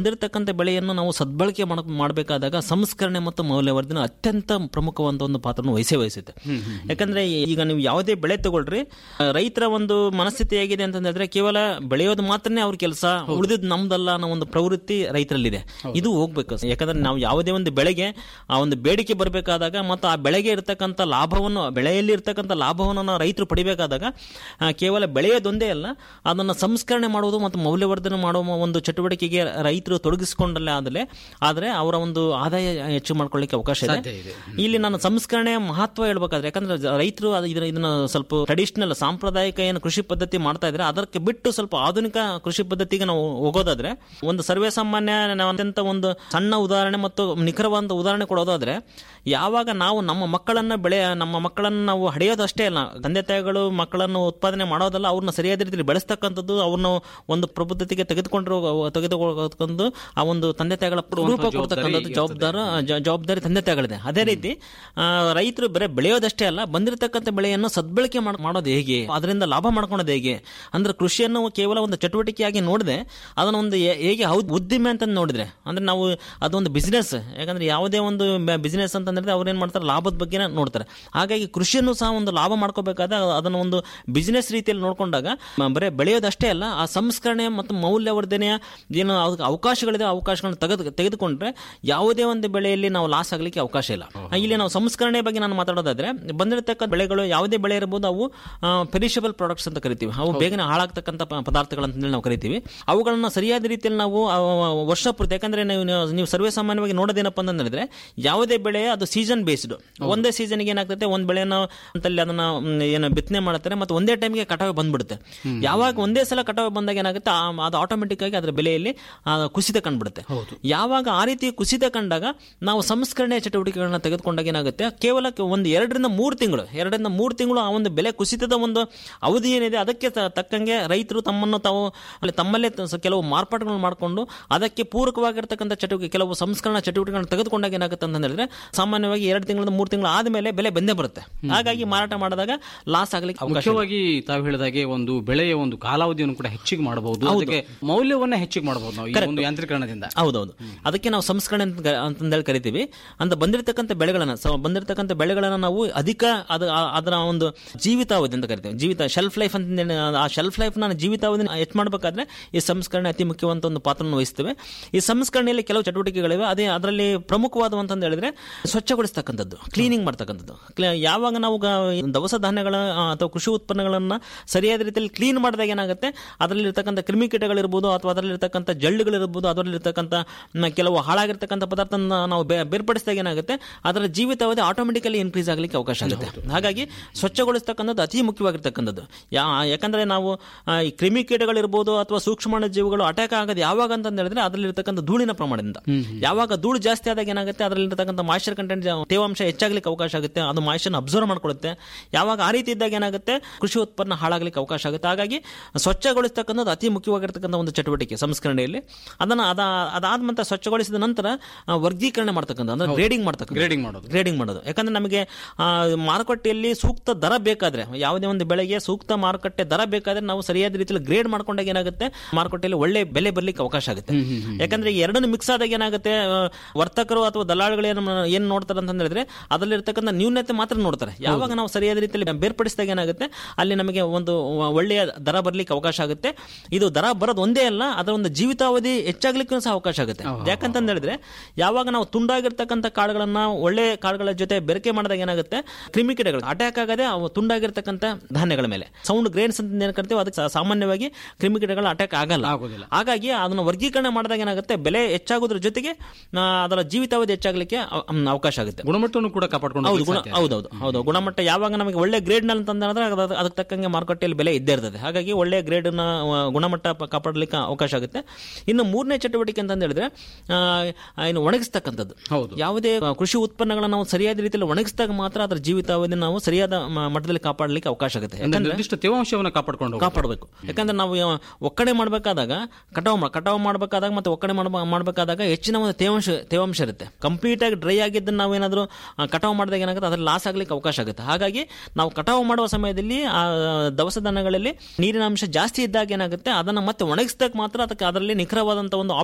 ಬಂದಿರತಕ್ಕಂಥ ಬೆಳೆಯನ್ನು ನಾವು ಸದ್ಬಳಕೆ ಮಾಡ ಮಾಡಬೇಕಾದಾಗ ಸಂಸ್ಕರಣೆ ಮತ್ತು ಮೌಲ್ಯವರ್ಧನೆ ಅತ್ಯಂತ ಪ್ರಮುಖವಾದ ಒಂದು ಪಾತ್ರವನ್ನು ವಹಿಸೇ ವಹಿಸುತ್ತೆ ಯಾಕಂದ್ರೆ ಈಗ ನೀವು ಯಾವುದೇ ಬೆಳೆ ತಗೊಳ್ರಿ ಆ, ರೈತರ ಒಂದು ಮನಸ್ಥಿತಿ ಹೇಗಿದೆ ಅಂತಂದ್ರೆ ಕೇವಲ ಬೆಳೆಯೋದು ಮಾತ್ರನೇ ಅವ್ರ ಕೆಲಸ ಉಳಿದಿದ್ದು ನಮ್ದಲ್ಲ ಅನ್ನೋ ಒಂದು ಪ್ರವೃತ್ತಿ ರೈತರಲ್ಲಿದೆ ಇದು ಹೋಗ್ಬೇಕು ಯಾಕಂದ್ರೆ ನಾವು ಯಾವುದೇ ಒಂದು ಬೆಳೆಗೆ ಆ ಒಂದು ಬೇಡಿಕೆ ಬರಬೇಕಾದಾಗ ಮತ್ತು ಆ ಬೆಳೆಗೆ ಇರತಕ್ಕಂಥ ಲಾಭವನ್ನು ಬೆಳೆಯಲ್ಲಿ ಇರ್ತಕ್ಕಂಥ ಲಾಭವನ್ನು ನಾವು ರೈತರು ಪಡಿಬೇಕಾದಾಗ ಆ, ಕೇವಲ ಬೆಳೆಯೋದೊಂದೇ ಅಲ್ಲ ಅದನ್ನು ಸಂಸ್ಕರಣೆ ಮಾಡುವುದು ಮತ್ತು ಮೌಲ್ಯವರ್ಧನೆ ಮಾಡುವ ಒಂದು ಚಟುವಟಿಕೆಗೆ ರೈತರು ತೊಡಗಿಸಿಕೊಂಡಲ್ಲೇ ಆದಲೇ ಆದರೆ ಅವರ ಒಂದು ಆದಾಯ ಹೆಚ್ಚು ಮಾಡ್ಕೊಳ್ಳಿಕ್ಕೆ ಅವಕಾಶ ಇದೆ ಇಲ್ಲಿ ನಾನು ಸಂಸ್ಕರಣೆಯ ಮಹತ್ವ ಹೇಳ್ಬೇಕಾದ್ರೆ ಯಾಕಂದ್ರೆ ಜ- ರೈತರು ಅದು ಇದನ್ನ ಇದನ್ನ ಸ್ವಲ್ಪ ಟ್ರೆಡಿಷನಲ್ ಸಾಂಪ್ರದಾಯಿಕ ಏನು ಕೃಷಿ ಪದ್ಧತಿ ಮಾಡ್ತಾ ಇದ್ರೆ ಅದಕ್ಕೆ ಬಿಟ್ಟು ಸ್ವಲ್ಪ ಆಧುನಿಕ ಕೃಷಿ ಪದ್ಧತಿಗೆ ನಾವು ಹೋಗೋದಾದ್ರೆ ಒಂದು ಸರ್ವೇ ಸಾಮಾನ್ಯ ನಾವು ಅತ್ಯಂತ ಒಂದು ಸಣ್ಣ ಉದಾಹರಣೆ ಮತ್ತು ನಿಖರವಾದ ಉದಾಹರಣೆ ಕೊಡೋದಾದ್ರೆ ಯಾವಾಗ ನಾವು ನಮ್ಮ ಮಕ್ಕಳನ್ನ ಬೆಳೆ ನಮ್ಮ ಮಕ್ಕಳನ್ನ ನಾವು ಹಡೆಯೋದಷ್ಟೇ ಅಲ್ಲ ತಂದೆ ತಾಯಿಗಳು ಮಕ್ಕಳನ್ನು ಉತ್ಪಾದನೆ ಮಾಡೋದಲ್ಲ ಅವ್ರನ್ನ ಸರಿಯಾದ ರೀತಿಯಲ್ಲಿ ಬೆಳೆಸ್ತಕ್ಕಂಥದ್ದು ಅವ್ರನ್ನ ಒಂದು ಪ್ರಬುದ್ಧತೆಗೆ ತೆಗೆದುಕೊಂಡಿರೋ ತೆಗೆದುಕೊಂಡು ಆ ಒಂದು ತಂದೆ ತಾಯಿಗಳ ರೂಪ ಕೊಡ್ತಕ್ಕಂಥದ್ದು ಜವಾಬ್ದಾರ ಜ- ಜವಾಬ್ದಾರಿ ತಂದೆ ತಾಯಿಗಳಿದೆ ಅದೇ ರೀತಿ ಆ, ರೈತರು ಬರೀ ಬೆಳೆಯೋದಷ್ಟೇ ಅಲ್ಲ ಬಂದಿರತಕ್ಕಂಥ ಬೆಳೆಯನ್ನು ಸದ್ಬಳಕೆ ಮಾಡ್- ಮಾಡೋದು ಹೇಗೆ ಅದರಿಂದ ಲಾಭ ಮಾಡ್ಕೊಳೋದು ಹೇಗೆ ಅಂದ್ರೆ ಕೃಷಿಯನ್ನು ಕೇವಲ ಒಂದು ಚಟುವಟಿಕೆಯಾಗಿ ನೋಡದೆ ಅದನ್ನ ಒಂದು ಹೇ- ಹೇಗೆ ಹೌದು ಉದ್ದಿಮೆ ಅಂತ ನೋಡಿದ್ರೆ ಅಂದ್ರೆ ನಾವು ಅದೊಂದು ಬಿಸ್ನೆಸ್ ಯಾಕಂದ್ರೆ ಯಾವುದೇ ಒಂದು ಬಿಸ್ನೆಸ್ ಅಂತಂದ್ರೆ ಅವ್ರು ಏನ್ ಮಾಡ್ತಾರೆ ಲಾಭದ ಬಗ್ಗೆ ನೋಡ್ತಾರೆ ಹಾಗಾಗಿ ಕೃಷಿಯನ್ನು ಸಹ ಒಂದು ಲಾಭ ಮಾಡ್ಕೋಬೇಕಾದ ಅದನ್ನ ಒಂದು ಬಿಸ್ನೆಸ್ ರೀತಿಯಲ್ಲಿ ನೋಡ್ಕೊಂಡಾಗ ಮ- ಬರೀ ಬೆಳೆಯೋದಷ್ಟೇ ಅಲ್ಲ ಆ ಸಂಸ್ಕರಣೆ ಮತ್ತು ಮೌಲ್ಯವರ್ಧನೆಯ ಏನು ಅದಕ್ಕೆ ಅವಕಾಶಗಳಿದೆ ಆ ಅವಕಾಶಗಳನ್ನ ತೆಗೆದು ತೆಗೆದುಕೊಂಡ್ರೆ ಯಾವುದೇ ಒಂದು ಬೆಳೆಯಲ್ಲಿ ನಾವು ಲಾಸ್ ಆಗಲಿಕ್ಕೆ ಅವಕಾಶ ಇಲ್ಲ ಇಲ್ಲಿ ನಾವು ಸಂಸ್ಕರಣೆ ಬಗ್ಗೆ ನಾನು ಮಾತಾಡೋದಾದ್ರೆ ಬಂದಿರತಕ್ಕ ಬೆಳೆಗಳು ಯಾವುದೇ ಬೆಳೆ ಇರಬಹುದು ಅವು ಪೆರಿಷಬಲ್ ಪ್ರಾಡಕ್ಟ್ಸ್ ಅಂತ ಕರಿತೀವಿ ಅವು ಬೇಗನೆ ಹಾಳಾಗ್ತಕ್ಕಂಥ ಪ- ಪದಾರ್ಥಗಳಂತ ಹೇಳಿ ನಾವು ಕರಿತೀವಿ ಅವುಗಳನ್ನ ಸರಿಯಾದ ರೀತಿಯಲ್ಲಿ ನಾವು ಆ, ವರ್ಷ ಪೂರ್ತಿ ಯಾಕಂದ್ರೆ ನೀವು ನೀವು- ನೀವು ಸರ್ವೇ ಸಾಮಾನ್ಯವಾಗಿ ನೋಡೋದೇನಪ್ಪ ಅಂತಂದ್ರೆ ಯಾವುದೇ ಬೆಳೆ ಅದು ಸೀಸನ್ ಬೇಸ್ಡ್ ಒಂದೇ ಸೀಸನ್ಗೆ ಏನಾಗ್ತದೆ ಒಂದ್ ಬೆಳೆನ ಅಂತಲ್ಲಿ ಅದನ್ನ ಮ್, ಏನು ಬಿತ್ತನೆ ಮಾಡ್ತಾರೆ ಮತ್ತೆ ಒಂದೇ ಟೈಮ್ಗೆ ಕಟಾವು ಬಂದ್ಬಿಡುತ್ತೆ ಯಾವಾಗ ಒಂದೇ ಸಲ ಕಟಾವು ಬಂದಾಗ ಏನಾಗುತ್ತೆ ಆ- ಅದು ಆಟೋಮೆಟಿಕ್ ಆಗಿ ಅದರ ಬೆಲೆಯಲ್ಲಿ ಆ, ಕುಸಿತ ಕಂಡುಬಿಡುತ್ತೆ ಯಾವಾಗ ಆ ರೀತಿ ಕುಸಿತ ಕಂಡಾಗ ನಾವು ಸಂಸ್ಕರಣೆ ಚಟುವಟಿಕೆಗಳನ್ನ ತೆಗೆದುಕೊಂಡಾಗ ಏನಾಗುತ್ತೆ ಕೇವಲ ಕೆ- ಒಂದು ಎರಡರಿಂದ ಮೂರು ತಿಂಗಳು ಎರಡರಿಂದ ಮೂರು ತಿಂಗಳು ಆ ಒಂದು ಬೆಲೆ ಕುಸಿತದ ಒಂದು ಅವಧಿ ಏನಿದೆ ಅದಕ್ಕೆ ತ- ತಕ್ಕಂಗೆ ರೈತರು ತಮ್ಮನ್ನು ತಾವು ಅಲ್ಲಿ ತಮ್ಮಲ್ಲೇ ತ- ಸ- ಕೆಲವು ಮಾರ್ಪಾಟುಗಳನ್ನು ಮಾಡಿಕೊಂಡು ಅದಕ್ಕೆ ಪೂರಕವಾಗಿರ್ತಕ್ಕಂಥ ಚಟುವಟಿಕೆ ಕೆಲವು ಸಂಸ್ಕರಣಾ ಚಟುವಟಿಕೆಗಳನ್ನ ತೆಗೆದುಕೊಂಡಾಗ ಏನಾಗುತ್ತೆ ಅಂತ ಹೇಳಿದ್ರೆ ಸಾಮಾನ್ಯವಾಗಿ ಎರಡು ತಿಂಗಳಿಂದ ಮೂರು ತಿಂಗಳು ಆದ್ಮೇಲೆ ಬೆಲೆ ಬಂದೇ ಬರುತ್ತೆ ಹಾಗಾಗಿ ಮಾರಾಟ ಮಾಡಿದಾಗ ಲಾಸ್ ಆಗ್ಲಿಕ್ಕೆ ಅವಕಾಶ ಇದೆ. ಮುಖ್ಯವಾಗಿ ತಾವು ಹೇಳಿದಾಗೆ ಒಂದು ಬೆಳೆಯ ಒಂದು ಕಾಲಾವಧಿಯನ್ನು ಕೂಡ ಹೆಚ್ಚಿಗೆ ಮಾಡಬಹುದು ಅದಕ್ಕೆ ಮೌಲ್ಯವನ್ನ ಹೆಚ್ಚಿಗೆ ಮಾಡಬಹುದು ನಾವು ಈ ಒಂದು ಯಾಂತ್ರೀಕರಣದಿಂದ ಹೌದೌದು ಅದಕ್ಕೆ ನಾವು ಸಂಸ್ಕರಣೆ ಅಂತ ಕ- ಅಂತಂದೇಳಿ ಕರಿತೀವಿ ಅಂತ ಬಂದಿರತಕ್ಕಂಥ ಬೆಳೆಗಳನ್ನ ಸ- ಬಂದಿರತಕ್ಕಂಥ ಬೆಳೆಗಳನ್ನ ನಾವು ಅಧಿಕ ಅದ ಆ- ಅದರ ಒಂದು ಜೀವಿತಾವಧಿ ಅಂತ ಕರಿತೀವಿ ಜೀವಿತ ಶೆಲ್ಫ್ ಲೈಫ್ ಅಂತ ಹೇಳಿ ಆ ಶೆಲ್ಫ್ ಲೈಫ್ ನ ಜೀವಿತಾವಧಿ ಹೆಚ್ಚು ಮಾಡಬೇಕಾದ್ರೆ ಈ ಸಂಸ್ಕರಣೆ ಅತಿ ಮುಖ್ಯವಂತ ಒಂದು ಪಾತ್ರವನ್ನು ವಹಿಸ್ತೇವೆ ಈ ಸಂಸ್ಕರಣೆಯಲ್ಲಿ ಕೆಲವು ಚಟುವಟಿಕೆಗಳಿವೆ ಅದೇ ಅದರಲ್ಲಿ ಪ್ರಮುಖವಾದಂತ ಹೇಳಿದ್ರೆ ಸ್ವಚ್ಛಗೊಳಿಸ್ತಕ್ಕಂಥದ್ದು ಕ್ಲೀನಿಂಗ್ ಮಾಡ್ತಕ್ಕಂಥದ್ದು ಕ್ಲ- ಯಾವಾಗ ನಾವು ಗ- ದವಸ ಧಾನ್ಯಗಳ ಆ, ಅಥವಾ ಕೃಷಿ ಉತ್ಪನ್ನಗಳನ್ನ ಸರಿಯಾದ ರೀತಿಯಲ್ಲಿ ಕ್ಲೀನ್ ಮಾಡಿದಾಗ ಏನಾಗುತ್ತೆ ಅದರಲ್ಲಿರ್ತಕ್ಕಂಥ ಕ್ರಿಮಿಕೀಟಗಳಿರ್ಬೋದು ಅಥವಾ ಅದರಲ್ಲಿರ್ತಕ್ಕಂಥ ಜಳ್ಳುಗಳಿರ್ಬೋದು ಅದರಲ್ಲಿರ್ತಕ್ಕಂಥ ಮ್, ಕೆಲವು ಹಾಳಾಗಿರ್ತಕ್ಕಂಥ ಪದಾರ್ಥ ನಾವು ಬೇ- ಬೇರ್ಪಡಿಸಿದಾಗ ಏನಾಗುತ್ತೆ ಅದರ ಜೀವಿತಾವಧಿ ಆಟೋಮೆಟಿಕಲಿ ಇನ್ಕ್ರೀಸ್ ಆಗಲಿಕ್ಕೆ ಅವಕಾಶ ಆಗುತ್ತೆ ಹಾಗಾಗಿ ಸ್ವಚ್ಛಗೊಳಿಸ್ತಕ್ಕಂಥದ್ದು ಅತಿ ಮುಖ್ಯವಾಗಿರ್ತಕ್ಕಂಥದ್ದು ಯಾ ಯಾಕಂದ್ರೆ ನಾವು ಆ, ಈ ಕ್ರಿಮಿಕೀಟಗಳಿರ್ಬೋದು ಅಥವಾ ಸೂಕ್ಷ್ಮಾಣು ಜೀವಿಗಳು ಅಟ್ಯಾಕ್ ಆಗೋದು ಯಾವಾಗ ಅಂತ ಹೇಳಿದ್ರೆ ಅದರಲ್ಲಿರ್ತಕ್ಕಂಥ ಧೂಳಿನ ಪ್ರಮಾಣದಿಂದ ಯಾವಾಗ ಧೂಳು ಜಾಸ್ತಿ ಆದಾಗ ಏನಾಗುತ್ತೆ ಅದರಲ್ಲಿರ್ತಕ್ಕಂಥ ಮಾಯಿಶ್ಚರ್ ಕಂಟೆಂಟ್ ತೇವಾಂಶ ಹೆಚ್ಚಾಗ್ಲಿಕ್ಕೆ ಅವಕಾಶ ಆಗುತ್ತೆ ಅದು ಮಾಯಿಶ್ಚರ್ ಅಬ್ಸರ್ವ್ ಮಾಡ್ಕೊಳ್ಳುತ್ತೆ ಯಾವಾಗ ಆ ರೀತಿ ಇದ್ದಾಗ ಏನಾಗುತ್ತೆ ಕೃಷಿ ಉತ್ಪನ್ನ ಹಾಳಾಗ್ಲಿಕ್ಕೆ ಅವಕಾಶ ಆಗುತ್ತೆ ಹಾಗಾಗಿ ಸ್ವಚ್ಛಗೊಳಿಸ್ತಕ್ಕಂಥದ್ದು ಅತಿ ಮುಖ್ಯವಾಗಿರ್ತಕ್ಕಂಥ ಒಂದು ಚಟುವಟಿಕೆ ಸಂಸ್ಕರಣೆಯಲ್ಲಿ ಅದನ್ನ ಅದ ಅದಾದ ಮತ್ತೆ ಸ್ವಚ್ಛಗೊಳಿಸಿದ ನಂತರ ಆ, ವರ್ಗೀಕರಣ ಮಾಡ್ತಕ್ಕಂಥ ಅಂದ್ರೆ ಗ್ರೇಡಿಂಗ್ ಮಾಡ್ತಕ್ಕಂಥ ಗ್ರೇಡಿಂಗ್ ಮಾಡೋದು ಗ್ರೇಡಿಂಗ್ ಮಾಡೋದು ಯಾಕಂದ್ರೆ ನಮಗೆ ಆ, ಮಾರುಕಟ್ಟೆಯಲ್ಲಿ ಸೂಕ್ತ ದರ ಬೇಕಾದ್ರೆ ಯಾವುದೇ ಒಂದು ಬೆಳೆಗೆ ಸೂಕ್ತ ಮಾರುಕಟ್ಟೆ ದರ ಬೇಕಾದ್ರೆ ನಾವು ಸರಿಯಾದ ರೀತಿಯಲ್ಲಿ ಗ್ರೇಡ್ ಮಾಡ್ಕೊಂಡಾಗ ಏನಾಗುತ್ತೆ ಮಾರುಕಟ್ಟೆಯಲ್ಲಿ ಒಳ್ಳೆ ಬೆಲೆ ಬರ್ಲಿಕ್ಕೆ ಅವಕಾಶ ಆಗುತ್ತೆ ಯಾಕಂದ್ರೆ ಈ ಎರಡನ್ನು ಮಿಕ್ಸ್ ಆದಾಗ ಏನಾಗುತ್ತೆ ಆ, ವರ್ತಕರು ಅಥವಾ ದಲ್ಲಾಳಿಗಳು ಏನು ಏನ್ ನೋಡ್ತಾರೆ ಅಂತ ಹೇಳಿದ್ರೆ ಅದರಲ್ಲಿರ್ತಕ್ಕಂಥ ನ್ಯೂನತೆ ಮಾತ್ರ ನೋಡ್ತಾರೆ ಯಾವಾಗ ನಾವು ಸರಿಯಾದ ರೀತಿಯಲ್ಲಿ ಬೇರ್ಪಡಿಸಿದಾಗ ಏನಾಗುತ್ತೆ ಅಲ್ಲಿ ನಮಗೆ ಒಂದು ಒಳ್ಳೆಯ ದರ ಬರ್ಲಿಕ್ಕೆ ಅವಕಾಶ ಆಗುತ್ತೆ ಇದು ದರ ಬರೋದು ಒಂದೇ ಅಲ್ಲ ಅದರ ಒಂದು ಜೀವಿತಾವಧಿ ಹೆಚ್ಚಾಗ್ಲಿಕ್ಕೂ ಸಹ ಅವಕಾಶ ಆಗುತ್ತೆ ಯಾಕಂತ ಹೇಳಿದ್ರೆ ಯಾವಾಗ ನಾವು ತುಂಡಾಗಿರ್ತಕ್ಕಂಥ ಕಾಳುಗಳನ್ನ ಒಳ್ಳೆ ಕಾಳುಗಳ ಜೊತೆ ಬೆರಕೆ ಮಾಡಿದಾಗ ಏನಾಗುತ್ತೆ ಕ್ರಿಮಿಕೀಟಗಳು ಅಟ್ಯಾಕ್ ಆಗದೆ ಅವು ತುಂಡಾಗಿರ್ತಕ್ಕಂಥ ಧಾನ್ಯಗಳ ಮೇಲೆ ಸೌಂಡ್ ಗ್ರೇನ್ಸ್ ಅಂತ ಏನ್ ಕರಿತೀವಿ ಅದಕ್ಕೆ ಸಾ- ಸಾಮಾನ್ಯವಾಗಿ ಕ್ರಿಮಿಕೀಟಗಳು ಅಟ್ಯಾಕ್ ಆಗಲ್ಲ ಆಗೋದಿಲ್ಲ. ಹಾಗಾಗಿ ಅದನ್ನು ವರ್ಗೀಕರಣ ಮಾಡಿದಾಗ ಏನಾಗುತ್ತೆ ಬೆಲೆ ಹೆಚ್ಚಾಗೋದ್ರ ಜೊತೆಗೆ ಆ, ಅದರ ಜೀವಿತಾವಧಿ ಹೆಚ್ಚಾಗಲಿಕ್ಕೆ ಅವ- ಮ್, ಅವಕಾಶ ಆಗುತ್ತೆ ಗುಣಮಟ್ಟವನ್ನು ಕೂಡ ಕಾಪಾಡ್ಕೊಂಡು ಹೌದು ಹೋಗ್ಲಿಕ್ಕೆ ಗುಣ ಸಾಧ್ಯ. ಹೌದೌದು ಹೌದು ಗುಣಮಟ್ಟ ಯಾವಾಗ ನಮಗೆ ಒಳ್ಳೆ ಗ್ರೇಡ್ ನಲ್ಲಿ ತಂದ್ರೆ ಅದಕ್ಕೆ ತಕ್ಕಂಗೆ ಮಾರುಕಟ್ಟೆಯಲ್ಲಿ ಬೆಲೆ ಇದ್ದೇ ಇರ್ತದೆ ಹಾಗಾಗಿ ಒಳ್ಳೆ ಗ್ರೇಡ್ ನ ಆ, ಗುಣಮಟ್ಟ ಪ- ಕಾಪಾಡಲಿಕ್ಕೆ ಅವಕಾಶ ಆಗುತ್ತೆ ಇನ್ನು ಮೂರನೇ ಚಟುವಟಿಕೆ ಅಂತ ಹೇಳಿದ್ರೆ ಆ, ಇನ್ನು ಒಣಗಿಸ್ತಕ್ಕಂಥದ್ದು ಹೌದು. ಯಾವುದೇ ಆ, ಕೃಷಿ ಉತ್ಪನ್ನಗಳನ್ನ ನಾವು ಸರಿಯಾದ ರೀತಿಯಲ್ಲಿ ಒಣಗಿಸಿದಾಗ ಮಾತ್ರ ಅದರ ಜೀವಿತಾವಧಿ ನಾವು ಸರಿಯಾದ ಮ- ಮಟ್ಟದಲ್ಲಿ ಕಾಪಾಡಲಿಕ್ಕೆ ಅವಕಾಶ ಆಗುತ್ತೆ ಅಂದ್ರೆ ಯಾಕಂದ್ರೆ ನಿರ್ದಿಷ್ಟ ತೇವಾಂಶವನ್ನು ಕಾಪಾಡ್ಕೊಂಡು ಹೋಗ್ಬೇಕು. ಕಾಪಾಡಬೇಕು ಯಾಕಂದ್ರೆ ನಾವು ಯಾವ- ಒಕ್ಕಣೆ ಮಾಡಬೇಕಾದಾಗ ಕಟಾವು ಮಾ- ಕಟಾವು ಮಾಡಬೇಕಾದಾಗ ಮತ್ತೆ ಒಕ್ಕಣೆ ಮಾಡ್ಬ- ಮಾಡಬೇಕಾದಾಗ ಹೆಚ್ಚಿನ ಒಂದು ತೇವಾಂಶ ತೇವಾಂಶ ಇರುತ್ತೆ ಕಂಪ್ಲೀಟ್ ಆಗಿ ಡ್ರೈ ಆಗಿದ್ದನ್ನು ನಾವೇನಾದ್ರೂ ಆ, ಕಟಾವು ಮಾಡಿದಾಗ ಏನಾಗುತ್ತೆ ಅದ್ರಲ್ಲಿ ಲಾಸ್ ಆಗ್ಲಿಕ್ಕೆ ಅವಕಾಶ ಆಗುತ್ತೆ ಹಾಗಾಗಿ ನಾವು ಕಟಾವು ಮಾಡುವ ಸಮಯದಲ್ಲಿ ಆ ದವಸ ಧಾನ್ಯಗಳಲ್ಲಿ ನೀರಿನ ಅಂಶ ಜಾಸ್ತಿ ಇದ್ದಾಗ ಏನಾಗುತ್ತೆ ಅದನ್ನ ಮತ್ತೆ ಒಣಗಿಸಿದಾಗ ಮಾತ್ರ ಅದಕ್ಕೆ ಅದರಲ್ಲಿ ನಿಖರವಾದಂತಹ ಒಂದು ಆಪ್ಟಿಮಲ್